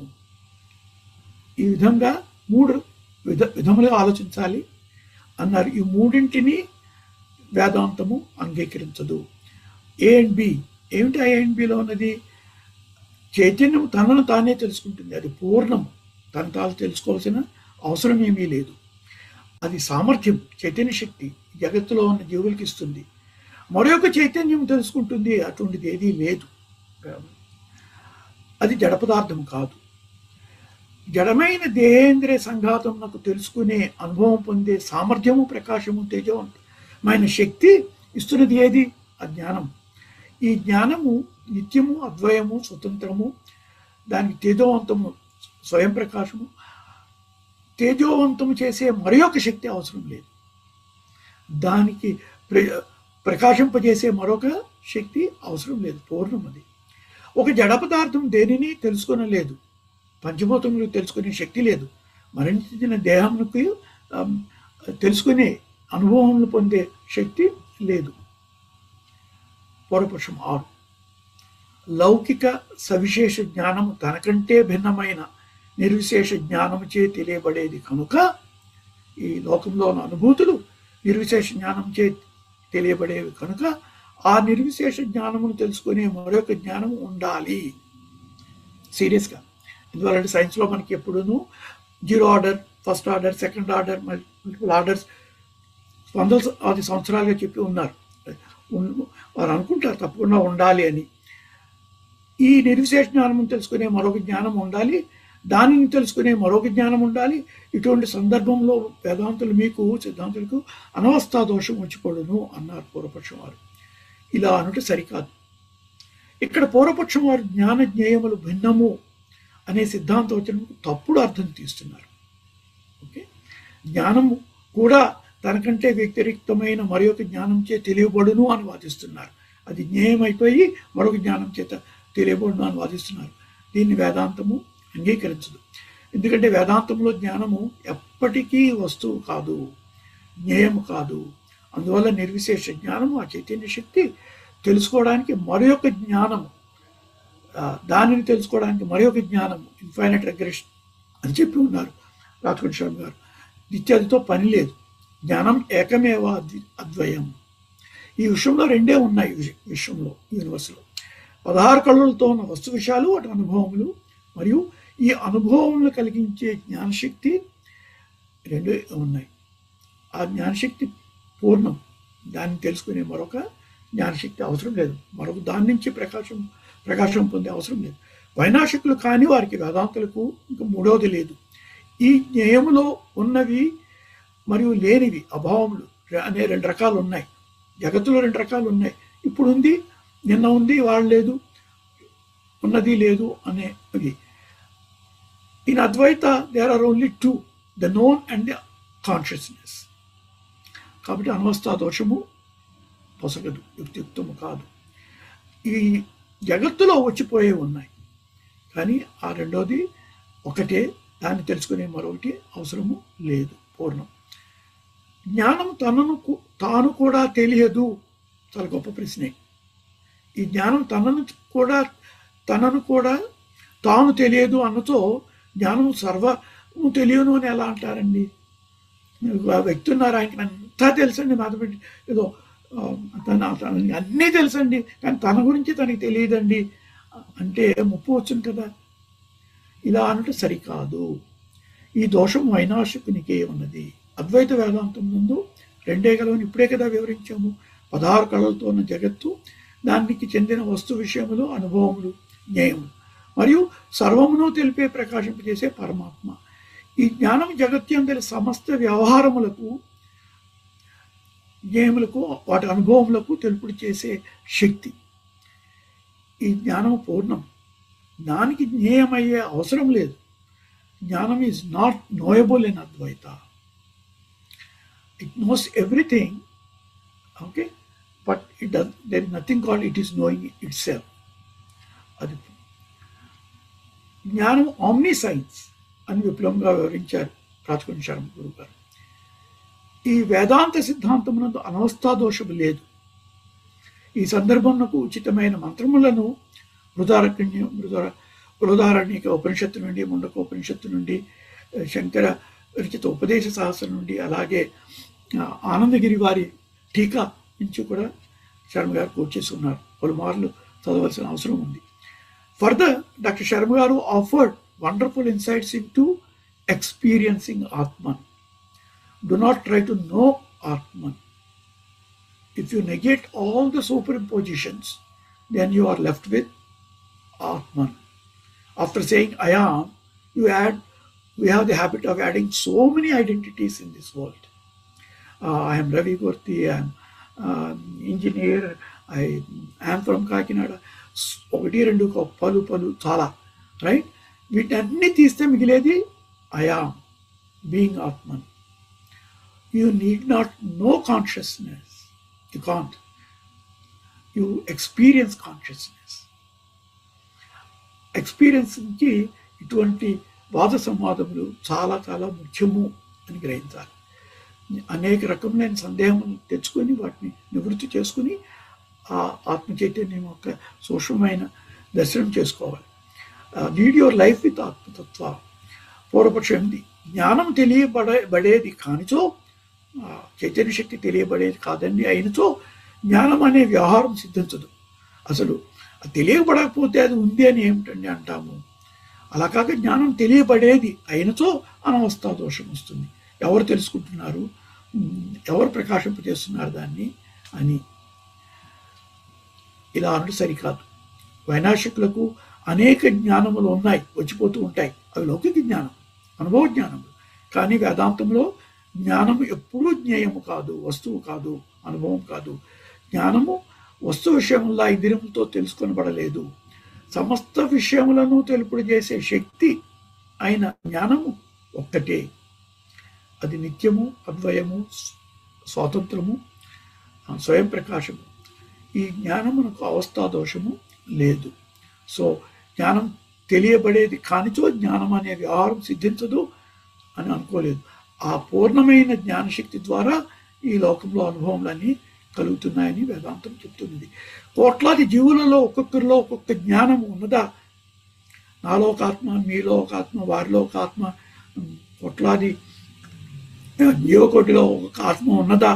ఈ విధంగా మూడు విధ విధములుగా ఆలోచించాలి అన్నారు ఈ మూడింటిని వేదాంతము అంగీకరించదు ఏ అండ్ బి ఏమిటి ఆ ఏ అండ్ బిలో ఉన్నది చైతన్యం తనను తానే తెలుసుకుంటుంది అది పూర్ణము తన తాను తెలుసుకోవాల్సిన అవసరం ఏమీ లేదు అది సామర్థ్యం చైతన్య శక్తి జగత్తులో ఉన్న జీవులకి ఇస్తుంది మరొక చైతన్యం తెలుసుకుంటుంది అటువంటిది ఏదీ లేదు అది జడ పదార్థం కాదు జడమైన దేహేంద్రియ సంఘాతం నాకు తెలుసుకునే అనుభవం పొందే సామర్థ్యము ప్రకాశము తేజవంతమైన శక్తి ఇస్తున్నది ఏది ఆ జ్ఞానం ఈ జ్ఞానము నిత్యము అద్వయము స్వతంత్రము దానికి తేజవంతము స్వయం ప్రకాశము తేజోవంతము చేసే మరి ఒక శక్తి అవసరం లేదు దానికి ప్ర ప్రకాశింపజేసే మరొక శక్తి అవసరం లేదు పూర్ణం అది ఒక జడ పదార్థం దేనిని తెలుసుకొనలేదు పంచభూతములు తెలుసుకునే శక్తి లేదు మరణించిన దేహమునకు ఆమ్, తెలుసుకునే అనుభవములు పొందే శక్తి లేదు పూర్వపక్షం ఆరు లౌకిక సవిశేష జ్ఞానము తనకంటే భిన్నమైన నిర్విశేష జ్ఞానము చే తెలియబడేది కనుక ఈ లోకంలో ఉన్న అనుభూతులు నిర్విశేష జ్ఞానం చే తెలియబడేవి కనుక ఆ నిర్విశేష జ్ఞానమును తెలుసుకునే మరొక జ్ఞానం ఉండాలి సీరియస్గా ఎందువల్లంటే సైన్స్లో మనకి ఎప్పుడూను zero order first order second order multiple orders వందల స- అది సంవత్సరాలుగా చెప్పి ఉన్నారు ఉన్- వారు అనుకుంటారు తప్పకుండా ఉండాలి అని ఈ నిర్విశేష జ్ఞానం తెలుసుకునే మరొక జ్ఞానం ఉండాలి దానిని తెలుసుకునే మరొక జ్ఞానం ఉండాలి ఇటువంటి సందర్భంలో వేదాంతులు మీకు సిద్ధాంతులకు అనవస్థా దోషం ఉంచిపడును అన్నారు పూర్వపక్షం వారు ఇలా అనుట సరికాదు ఇక్కడ పూర్వపక్షం వారు జ్ఞాన జ్ఞేయములు భిన్నము అనే సిద్ధాంతవచనకు తప్పుడు అర్థం తీస్తున్నారు ఓకే జ్ఞానము కూడా తనకంటే వ్యతిరిక్తమైన మరి ఒక జ్ఞానం చే తెలియబడును అని వాదిస్తున్నారు అది జ్ఞేయం అయిపోయి మరొక జ్ఞానం చేత తెలియబడును అని వాదిస్తున్నారు దీన్ని వేదాంతము అంగీకరించదు ఎందుకంటే వేదాంతంలో జ్ఞానము ఎప్పటికీ వస్తువు కాదు జ్ఞేయము కాదు అందువల్ల నిర్విశేష జ్ఞానము ఆ చైతన్య శక్తి తెలుసుకోవడానికి మరి ఒక జ్ఞానము ఆ, దానిని తెలుసుకోవడానికి మరి ఒక జ్ఞానము ఇన్ఫైనైట్ రెగ్రెషన్ అని చెప్పి ఉన్నారు రాజకోటి శర్మ గారు నిత్యాదితో పని లేదు జ్ఞానం ఏకమేవ అద్వి- అద్వయం ఈ విషయంలో రెండే ఉన్నాయి ఈ విష- విషయంలో యూనివర్స్లో పదహారు కళ్ళులతో ఉన్న వస్తు విషయాలు వాటి అనుభవములు మరియు ఈ అనుభవములు కలిగించే జ్ఞానశక్తి రెండే ఉన్నాయి ఆ జ్ఞానశక్తి పూర్ణం దాన్ని తెలుసుకునే మరొక జ్ఞానశక్తి అవసరం లేదు మరొక దాని నుంచి ప్రకాశం ప్రకాశం పొందే అవసరం లేదు వైనాశికులు కాని వారికి వేదాంతులకు ఇంకా మూడవది లేదు ఈ జ్ఞేయములో ఉన్నవి మరియు లేనివి అభావములు అనే రెండు రకాలు ఉన్నాయి జగత్తులో రెండు రకాలు ఉన్నాయి ఇప్పుడు ఉంది నిన్న ఉంది వాళ్ళు లేదు ఉన్నది లేదు అనేవి in Advaita there are only two the known and the consciousness కాబట్టి అనవస్థా దోషము పొసగదు యుక్తియుక్తము కాదు ఈ జగత్తులో వచ్చిపోయే ఉన్నాయి కానీ ఆ రెండోది ఒకటే దాన్ని తెలుసుకునే మరొకటి అవసరము లేదు పూర్ణం జ్ఞానం తనను కు- తాను కూడా తెలియదు చాలా గొప్ప ప్రశ్నే ఈ జ్ఞానం తనను కూడా తనను కూడా తాను తెలియదు అన్నతో జ్ఞానం సర్వము తెలియను అని ఎలా అంటారండి ఆ వ్యక్తి ఉన్నారు ఆయనకి అంతా తెలుసండి మ్యాథమెటిక్స్ ఏదో ఆ, తన తనకి అన్నీ తెలుసండి కానీ తన గురించి తనకి తెలియదండి అంటే ముప్పు వచ్చింది కదా ఇలా అనట సరికాదు ఈ దోషం వైనాశికునికే ఉన్నది అద్వైత వేదాంతం ముందు రెండే కలవని ఇప్పుడే కదా వివరించాము పదహారు కళలతో ఉన్న జగత్తు దానికి చెందిన వస్తు విషయములు అనుభవములు జ్ఞేయములు మరియు సర్వమును తెలిపే ప్రకాశింపజేసే పరమాత్మ ఈ జ్ఞానం జగత్యందరి సమస్త వ్యవహారములకు జ్ఞేయములకు వాటి అనుభవములకు తెలుపుడు చేసే శక్తి ఈ జ్ఞానం పూర్ణం దానికి జ్ఞేయమయ్యే అవసరం లేదు జ్ఞానం is not knowable in Advaita it knows everything okay but it does there is nothing call it is knowing itself అది జ్ఞానం ఆమ్నీ సైన్స్ అని విప్లవంగా వివరించారు రాజకోటి శర్మ గురువు గారు ఈ వేదాంత సిద్ధాంతమునందు అనవస్థా దోషము లేదు ఈ సందర్భమునకు ఉచితమైన మంత్రములను మృదారణ్య మృద బృహదారణ్యక ఉపనిషత్తు నుండి ముండక ఉపనిషత్తు నుండి ఆ, శంకర రచిత ఉపదేశ సహస్రం నుండి అలాగే ఆ, ఆనందగిరి వారి టీకా నుంచి కూడా శర్మ గారు కోట్ చేసి ఉన్నారు పలుమార్లు చదవాల్సిన అవసరం ఉంది ఫర్దర్ డాక్టర్ శర్మ గారు offered wonderful insights into experiencing Atman do not try to know Atman. If you negate all the superimpositions, then you are left with Atman. After saying I am, you add, we have the habit of adding so many identities in this world. Uh, I am Ravi Gurti, I am um, engineer, I am from Kakinada. ఒకటి రెండు ఒక పలు పలు చాలా right వీటన్ని తీస్తే మిగిలేది I am being Atman you need not know consciousness. You can't. You experience consciousness. ఎక్స్పీరియన్స్కి ఇటువంటి వాద సంవాదములు చాలా చాలా ముఖ్యము అని గ్రహించాలి అనేక రకములైన సందేహం తెచ్చుకొని వాటిని నివృత్తి చేసుకుని ఆ ఆత్మ చైతన్యం యొక్క సూక్ష్మమైన దర్శనం చేసుకోవాలి లీడ్ యువర్ లైఫ్ విత్ ఆత్మతత్వ పూర్వపక్షం ఉంది జ్ఞానం తెలియబడే బడేది కానిచో ఆ, చైతన్య శక్తి తెలియబడేది కాదండి అయినచో జ్ఞానం అనే వ్యవహారం సిద్ధించదు అసలు అది తెలియబడకపోతే అది ఉంది అని ఏమిటండి అంటాము అలా కాక జ్ఞానం తెలియబడేది అయినచో అనవస్థా దోషం వస్తుంది ఎవరు తెలుసుకుంటున్నారు ఉమ్, ఎవరు ప్రకాశింపజేస్తున్నారు దాన్ని అని ఇలా అనడు సరికాదు వైనాశికులకు అనేక జ్ఞానములు ఉన్నాయి వచ్చిపోతూ ఉంటాయి అవి లౌకిక జ్ఞానం అనుభవ జ్ఞానములు కానీ వేదాంతంలో జ్ఞానము ఎప్పుడూ జ్ఞేయము కాదు వస్తువు కాదు అనుభవం కాదు జ్ఞానము వస్తు విషయములా ఇంద్రియములతో తెలుసుకొనబడలేదు సమస్త విషయములను తెలుపుడు చేసే శక్తి అయిన జ్ఞానము ఒక్కటే అది నిత్యము అద్వయము స్వాతంత్రము ఆ, స్వయం ప్రకాశము ఈ జ్ఞానమునకు అవస్థా దోషము లేదు సో జ్ఞానం తెలియబడేది కానిచో జ్ఞానం అనే వ్యవహారం సిద్ధించదు అని అనుకోలేదు ఆ పూర్ణమైన జ్ఞానశక్తి ద్వారా ఈ లోకంలో అనుభవములన్నీ కలుగుతున్నాయని వేదాంతం చెప్తున్నది కోట్లాది జీవులలో ఒక్కొక్కరిలో ఒక్కొక్క జ్ఞానం ఉన్నదా నాలో ఒక ఆత్మ మీలో ఒక ఆత్మ వారిలో ఒక ఆత్మ ఉమ్, కోట్లాది ఆ, జీవకోటిలో ఒక ఆత్మ ఉన్నదా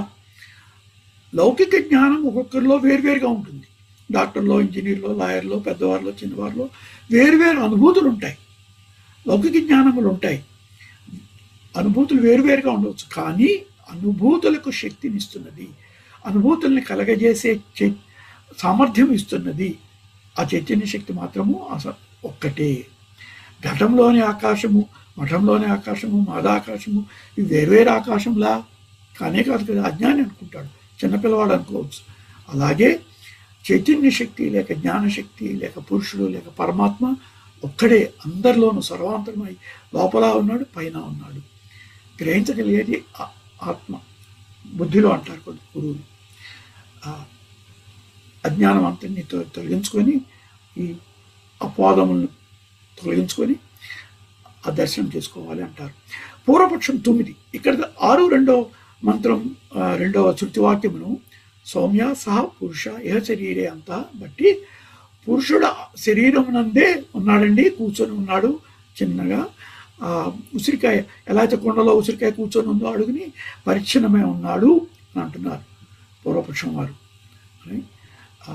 లౌకిక జ్ఞానం ఒక్కొక్కరిలో వేరువేరుగా ఉంటుంది డాక్టర్లో ఇంజనీర్లో లాయర్లో పెద్దవారిలో చిన్నవారిలో వేరువేరు అనుభూతులు ఉంటాయి లౌకిక జ్ఞానములు ఉంటాయి అనుభూతులు వేరువేరుగా ఉండవచ్చు కానీ అనుభూతులకు శక్తినిస్తున్నది అనుభూతుల్ని కలగజేసే చై- సామర్థ్యం ఇస్తున్నది ఆ చైతన్య శక్తి మాత్రము అస- ఒక్కటే ఘటంలోని ఆకాశము మఠంలోని ఆకాశము మాదాకాశము ఇవి వేర్వేరు ఆకాశంలా కానే కాదు కదా అజ్ఞాని అనుకుంటాడు చిన్నపిల్లవాడు అనుకోవచ్చు అలాగే చైతన్య శక్తి లేక జ్ఞానశక్తి లేక పురుషుడు లేక పరమాత్మ ఒక్కడే అందరిలోనూ సర్వాంతరమై లోపల ఉన్నాడు పైన ఉన్నాడు గ్రహించగలిగేది ఆ- ఆత్మ బుద్ధిలో అంటారు కొంత గురువులు ఆ అజ్ఞానం అంతని తొ- తొలగించుకొని ఈ అపోదములను తొలగించుకొని ఆ దర్శనం చేసుకోవాలి అంటారు పూర్వపక్షం తొమ్మిది ఇక్కడ ఆరు రెండో మంత్రం ఆ, రెండవ శృతి వాక్యమును సౌమ్య సహ పురుష ఏ శరీరే అంతా బట్టి పురుషుడు శరీరమునందే ఉన్నాడండి కూర్చొని ఉన్నాడు చిన్నగా ఆ ఉసిరికాయ ఎలా అయితే కొండలో ఉసిరికాయ కూర్చొని ఉందో అడుగుని పరిచ్ఛిన్నమై ఉన్నాడు అని అంటున్నారు పూర్వపక్షం వారు అని, ఆ,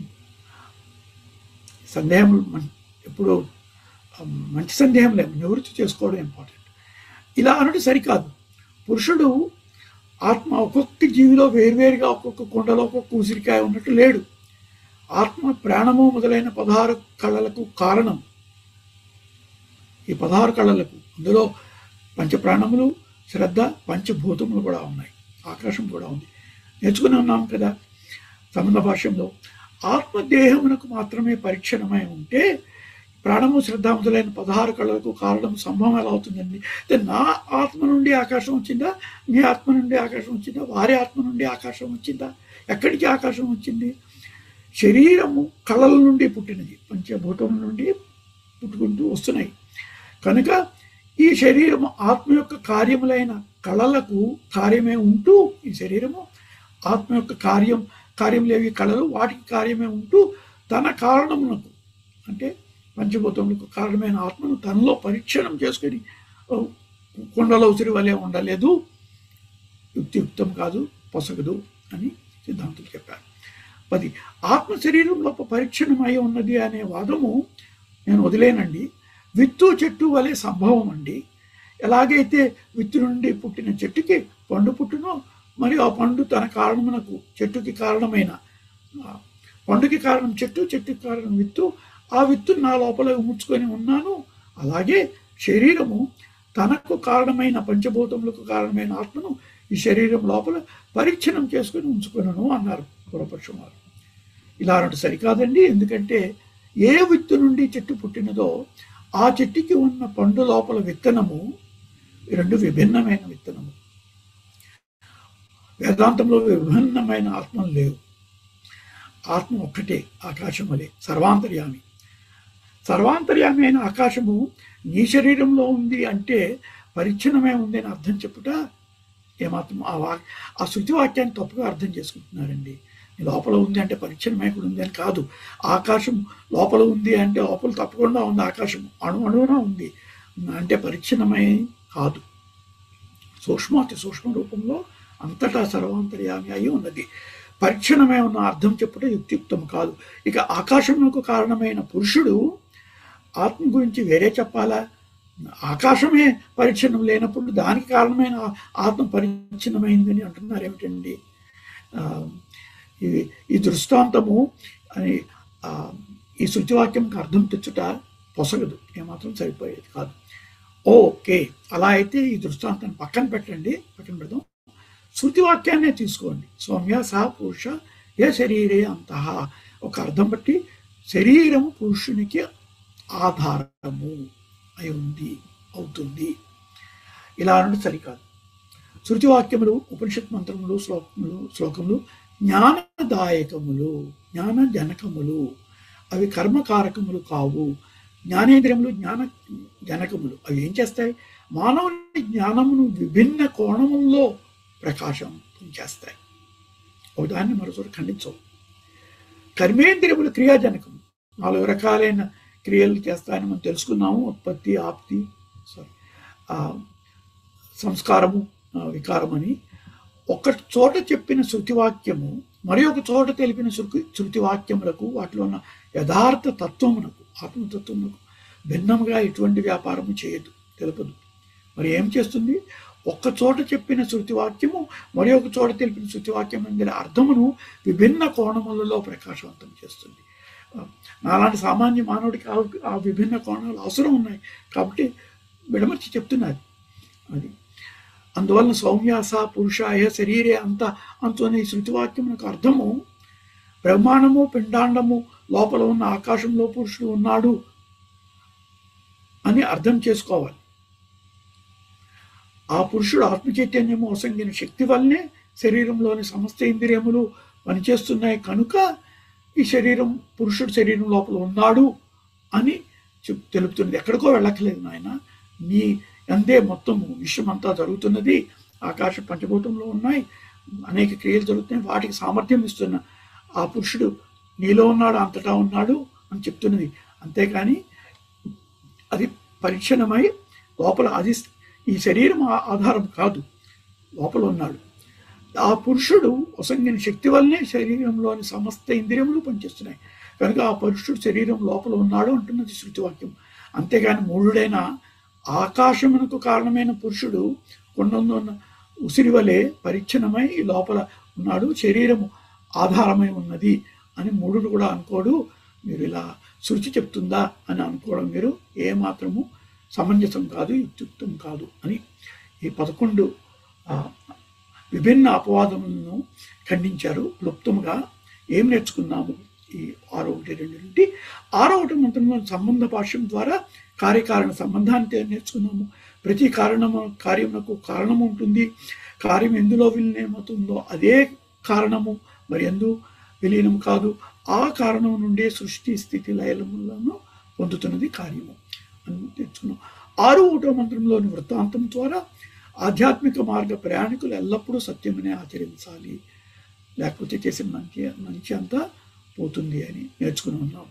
సందేహం మన్- ఎప్పుడు ఆ, మంచి సందేహం లేదు నివృత్తి చేసుకోవడం ఇంపార్టెంట్ ఇలా అనడం సరికాదు పురుషుడు ఆత్మ ఒక్కొక్క జీవిలో వేర్వేరుగా ఒక్కొక్క కొండలో ఒక్కొక్క ఉసిరికాయ ఉన్నట్టు లేడు ఆత్మ ప్రాణము మొదలైన పదహారు కళలకు కారణం ఈ పదహారు కళలకు అందులో పంచప్రాణములు శ్రద్ధ పంచభూతములు కూడా ఉన్నాయి ఆకాశం కూడా ఉంది నేర్చుకుని ఉన్నాం కదా సంబంధ భాష్యంలో ఆత్మదేహమునకు మాత్రమే పరీక్షణమై ఉంటే ప్రాణము శ్రద్ధ మొదలైన పదహారు కళలకు కారణం సంభవం ఎలా అవుతుందండి అంటే నా ఆత్మ నుండి ఆకాశం వచ్చిందా మీ ఆత్మ నుండి ఆకాశం వచ్చిందా వారి ఆత్మ నుండి ఆకాశం వచ్చిందా ఎక్కడికి ఆకాశం వచ్చింది శరీరము కళల నుండి పుట్టినది పంచభూతం నుండి పుట్టుకుంటూ వస్తున్నాయి కనుక ఈ శరీరము ఆత్మ యొక్క కార్యములైన కళలకు కార్యమే ఉంటూ ఈ శరీరము ఆత్మ యొక్క కార్యం కార్యములేవి కళలు వాటికి కార్యమే ఉంటూ తన కారణమునకు అంటే పంచభూతములకు కారణమైన ఆత్మను తనలో పరీక్షణం చేసుకొని ఓ, కొండలో ఉసిరి వలె ఉండలేదు యుక్తియుక్తం కాదు పొసగదు అని సిద్ధాంతులు చెప్పారు పది ఆత్మ శరీరంలో పరీక్షణమై ఉన్నది అనే వాదము నేను వదిలేనండి విత్తు చెట్టు వలె సంభవం అండి ఎలాగైతే విత్తు నుండి పుట్టిన చెట్టుకి పండు పుట్టునో మరియు ఆ పండు తన కారణమునకు చెట్టుకి కారణమైన ఆ, పండుకి కారణం చెట్టు చెట్టుకి కారణం విత్తు ఆ విత్తు నా లోపల ఉంచుకొని ఉన్నాను అలాగే శరీరము తనకు కారణమైన పంచభూతములకు కారణమైన ఆత్మను ఈ శరీరం లోపల పరీక్షణం చేసుకొని ఉంచుకున్నాను అన్నారు పూర్వపక్షం వారు ఇలా అనడం సరికాదండి ఎందుకంటే ఏ విత్తు నుండి చెట్టు పుట్టినదో ఆ చెట్టుకి ఉన్న పండు లోపల విత్తనము ఈ రెండు విభిన్నమైన విత్తనము వేదాంతంలో విభిన్నమైన ఆత్మలు లేవు ఆత్మ ఒక్కటే ఆకాశం వలె సర్వాంతర్యామి సర్వాంతర్యామి అయిన ఆకాశము నీ శరీరంలో ఉంది అంటే పరిచ్ఛిన్నమే ఉంది అని అర్థం చెప్పుట ఏమాత్రం ఆ వా ఆ శృతి వాక్యాన్ని తప్పుగా అర్థం చేసుకుంటున్నారండి నీ లోపల ఉంది అంటే పరిచ్ఛిన్నమే కూడా ఉంది అని కాదు ఆకాశం లోపల ఉంది అంటే లోపల తప్పకుండా ఉంది ఆకాశం అణు అణువున ఉంది అంటే పరిచ్ఛిన్నమై కాదు సూక్ష్మాతి సూక్ష్మ రూపంలో అంతటా సర్వాంతర్యామి అయి ఉన్నది పరిచ్ఛిన్నమే ఉన్న అర్థం చెప్పుట యుక్తియుక్తం కాదు ఇక ఆకాశమునకు కారణమైన పురుషుడు ఆత్మ గురించి వేరే చెప్పాలా ఆకాశమే పరిచ్ఛిన్నం లేనప్పుడు దానికి కారణమైన ఆ- ఆత్మ పరిచ్ఛిన్నమైందని అంటున్నారు ఏమిటండి ఆ, ఇది ఈ దృష్టాంతము అని ఆ, ఈ శృతివాక్యంకి అర్థం తెచ్చుట పొసగదు ఏమాత్రం సరిపోయేది కాదు ఓకే అలా అయితే ఈ దృష్టాంతాన్ని పక్కన పెట్టండి పక్కన పెడదాం శృతివాక్యాన్నే తీసుకోండి సౌమ్య సహ పురుష ఏ శరీరే అంత ఒక అర్థం బట్టి శరీరము పురుషునికి ఆధారము అయి ఉంది అవుతుంది ఇలా అనడం సరికాదు శృతివాక్యములు ఉపనిషత్ మంత్రములు శ్లోకములు శ్లోకములు జ్ఞానదాయకములు జ్ఞానజనకములు అవి కర్మకారకములు కావు జ్ఞానేంద్రియములు జ్ఞాన జనకములు అవి ఏం చేస్తాయి మానవుని జ్ఞానమును విభిన్న కోణముల్లో ప్రకాశం చేస్తాయి ఒకదాన్ని మరోసారి ఖండించవు కర్మేంద్రియములు క్రియాజనకం నాలుగు రకాలైన క్రియలు చేస్తాయని మనం తెలుసుకున్నాము ఉత్పత్తి ఆప్తి సారీ సంస్కారము ఆ, వికారం అని ఒక చోట చెప్పిన శృతివాక్యము మరి ఒక చోట తెలిపిన శృతి శృతివాక్యములకు వాటిలో ఉన్న యథార్థ తత్వమునకు ఆత్మతత్వమునకు భిన్నముగా ఎటువంటి వ్యాపారము చేయదు తెలుపదు మరి ఏం చేస్తుంది ఒక్క చోట చెప్పిన శృతివాక్యము మరి ఒక చోట తెలిపిన శృతివాక్యం అందిన అర్థమును విభిన్న కోణములలో ప్రకాశవంతం చేస్తుంది ఆ, నాలాంటి సామాన్య మానవుడికి ఆ- ఆ విభిన్న కోణాలు అవసరం ఉన్నాయి కాబట్టి విడమర్చి చెప్తున్నది అది అందువలన సౌమ్యాస పురుషాయ శరీరే అంత అంతనే ఈ శృతివాక్యమునకు అర్థము బ్రహ్మాండము పిండాండము లోపల ఉన్న ఆకాశంలో పురుషుడు ఉన్నాడు అని అర్థం చేసుకోవాలి ఆ పురుషుడు ఆత్మచైతన్యము అసంగిన శక్తి వల్లనే శరీరంలోని సమస్త ఇంద్రియములు పనిచేస్తున్నాయి కనుక ఈ శరీరం పురుషుడు శరీరం లోపల ఉన్నాడు అని చెప్ తెలుపుతుంది ఎక్కడికో వెళ్ళక్కలేదు నాయన నీ అందే మొత్తం విశ్వమంతా జరుగుతున్నది ఆకాశ పంచభూతంలో ఉన్నాయి అనేక క్రియలు జరుగుతున్నాయి వాటికి సామర్థ్యం ఇస్తున్న ఆ పురుషుడు నీలో ఉన్నాడు అంతటా ఉన్నాడు అని చెప్తున్నది అంతేకాని అది పరిచ్ఛిన్నమై లోపల అది ఈ శరీరం ఆ- ఆధారం కాదు లోపల ఉన్నాడు ఆ పురుషుడు అసంగిన శక్తి వల్లనే శరీరంలోని సమస్త ఇంద్రియములు పనిచేస్తున్నాయి కనుక ఆ పురుషుడు శరీరం లోపల ఉన్నాడు అంటున్నది శృతివాక్యం అంతేగాని మూఢుడైన ఆకాశమునకు కారణమైన పురుషుడు కొండందున్న ఉసిరి వలె పరిచ్ఛిన్నమై ఈ లోపల ఉన్నాడు శరీరము ఆధారమై ఉన్నది అని మూఢుడు కూడా అనుకోడు మీరు ఇలా శృతి చెప్తుందా అని అనుకోవడం మీరు ఏమాత్రము సమంజసం కాదు యుక్తియుక్తం కాదు అని ఈ పదకొండు ఆ, విభిన్న అపవాదములను ఖండించారు క్లుప్తముగా ఏం నేర్చుకున్నాము ఈ ఆరో ఒకటి రెండు నుండి ఆరో ఒకటి మంత్రంలో సంబంధ భాష్యం ద్వారా కార్యకారణ సంబంధాన్ని తే- నేర్చుకున్నాము ప్రతి కారణము కార్యమునకు కారణము ఉంటుంది కార్యం ఎందులో విలీనమవుతుందో అదే కారణము మరి ఎందు విలీనం కాదు ఆ కారణం నుండే సృష్టి స్థితి లయలములను పొందుతున్నది కార్యము అని తెచ్చుకున్నాం ఆరు ఒకటో మంత్రంలోని వృత్తాంతం ద్వారా ఆధ్యాత్మిక మార్గ ప్రయాణికులు ఎల్లప్పుడూ సత్యమనే ఆచరించాలి లేకపోతే చేసిన మంచి మంచి అంతా పోతుంది అని నేర్చుకుని ఉన్నాం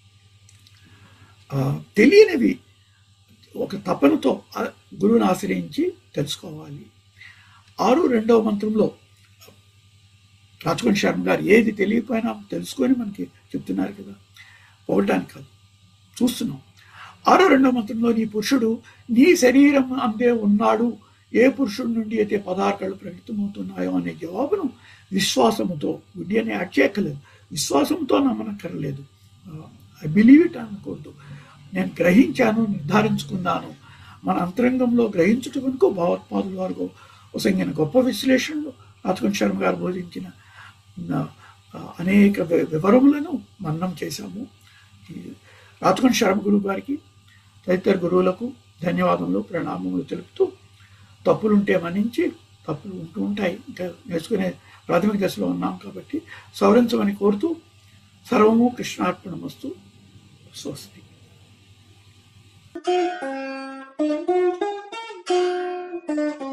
ఆ, తెలియనివి ఒక తపనతో ఆ గురువుని ఆశ్రయించి తెలుసుకోవాలి ఆరు రెండవ మంత్రంలో రాజకోని శర్మ గారు ఏది తెలియకపోయినా తెలుసుకొని మనకి చెప్తున్నారు కదా పోవటానికి కాదు చూస్తున్నాం ఆరో రెండవ మంత్రంలో నీ పురుషుడు నీ శరీరం అందే ఉన్నాడు ఏ పురుషుడి నుండి అయితే పదార్థాలు ప్రకటితమవుతున్నాయో అనే జవాబును విశ్వాసముతో గుడ్డి అని యాడ్ చేయక్కర్లేదు విశ్వాసంతో నమ్మనక్కర్లేదు ఐ బిలీవ్ ఇట్ అనకూడదు నేను గ్రహించాను నిర్ధారించుకున్నాను మన అంతరంగంలో గ్రహించుట కనుక భావోత్పాదుల వారు వసంగిన గొప్ప విశ్లేషణలు రాజకోని శర్మ గారు బోధించిన ఆ, అనేక వి- వివరములను మన్నం చేశాము ఈ రాజకోని శర్మ గురువు గారికి తదితర గురువులకు ధన్యవాదములు ప్రణామములు తెలుపుతూ తప్పులుంటే మన్నించి తప్పులు ఉంటూ ఉంటాయి ఇంకా నేర్చుకునే ప్రాథమిక దశలో ఉన్నాం కాబట్టి సవరించమని కోరుతూ సర్వము కృష్ణార్పణమస్తు స్వస్తి Thank you.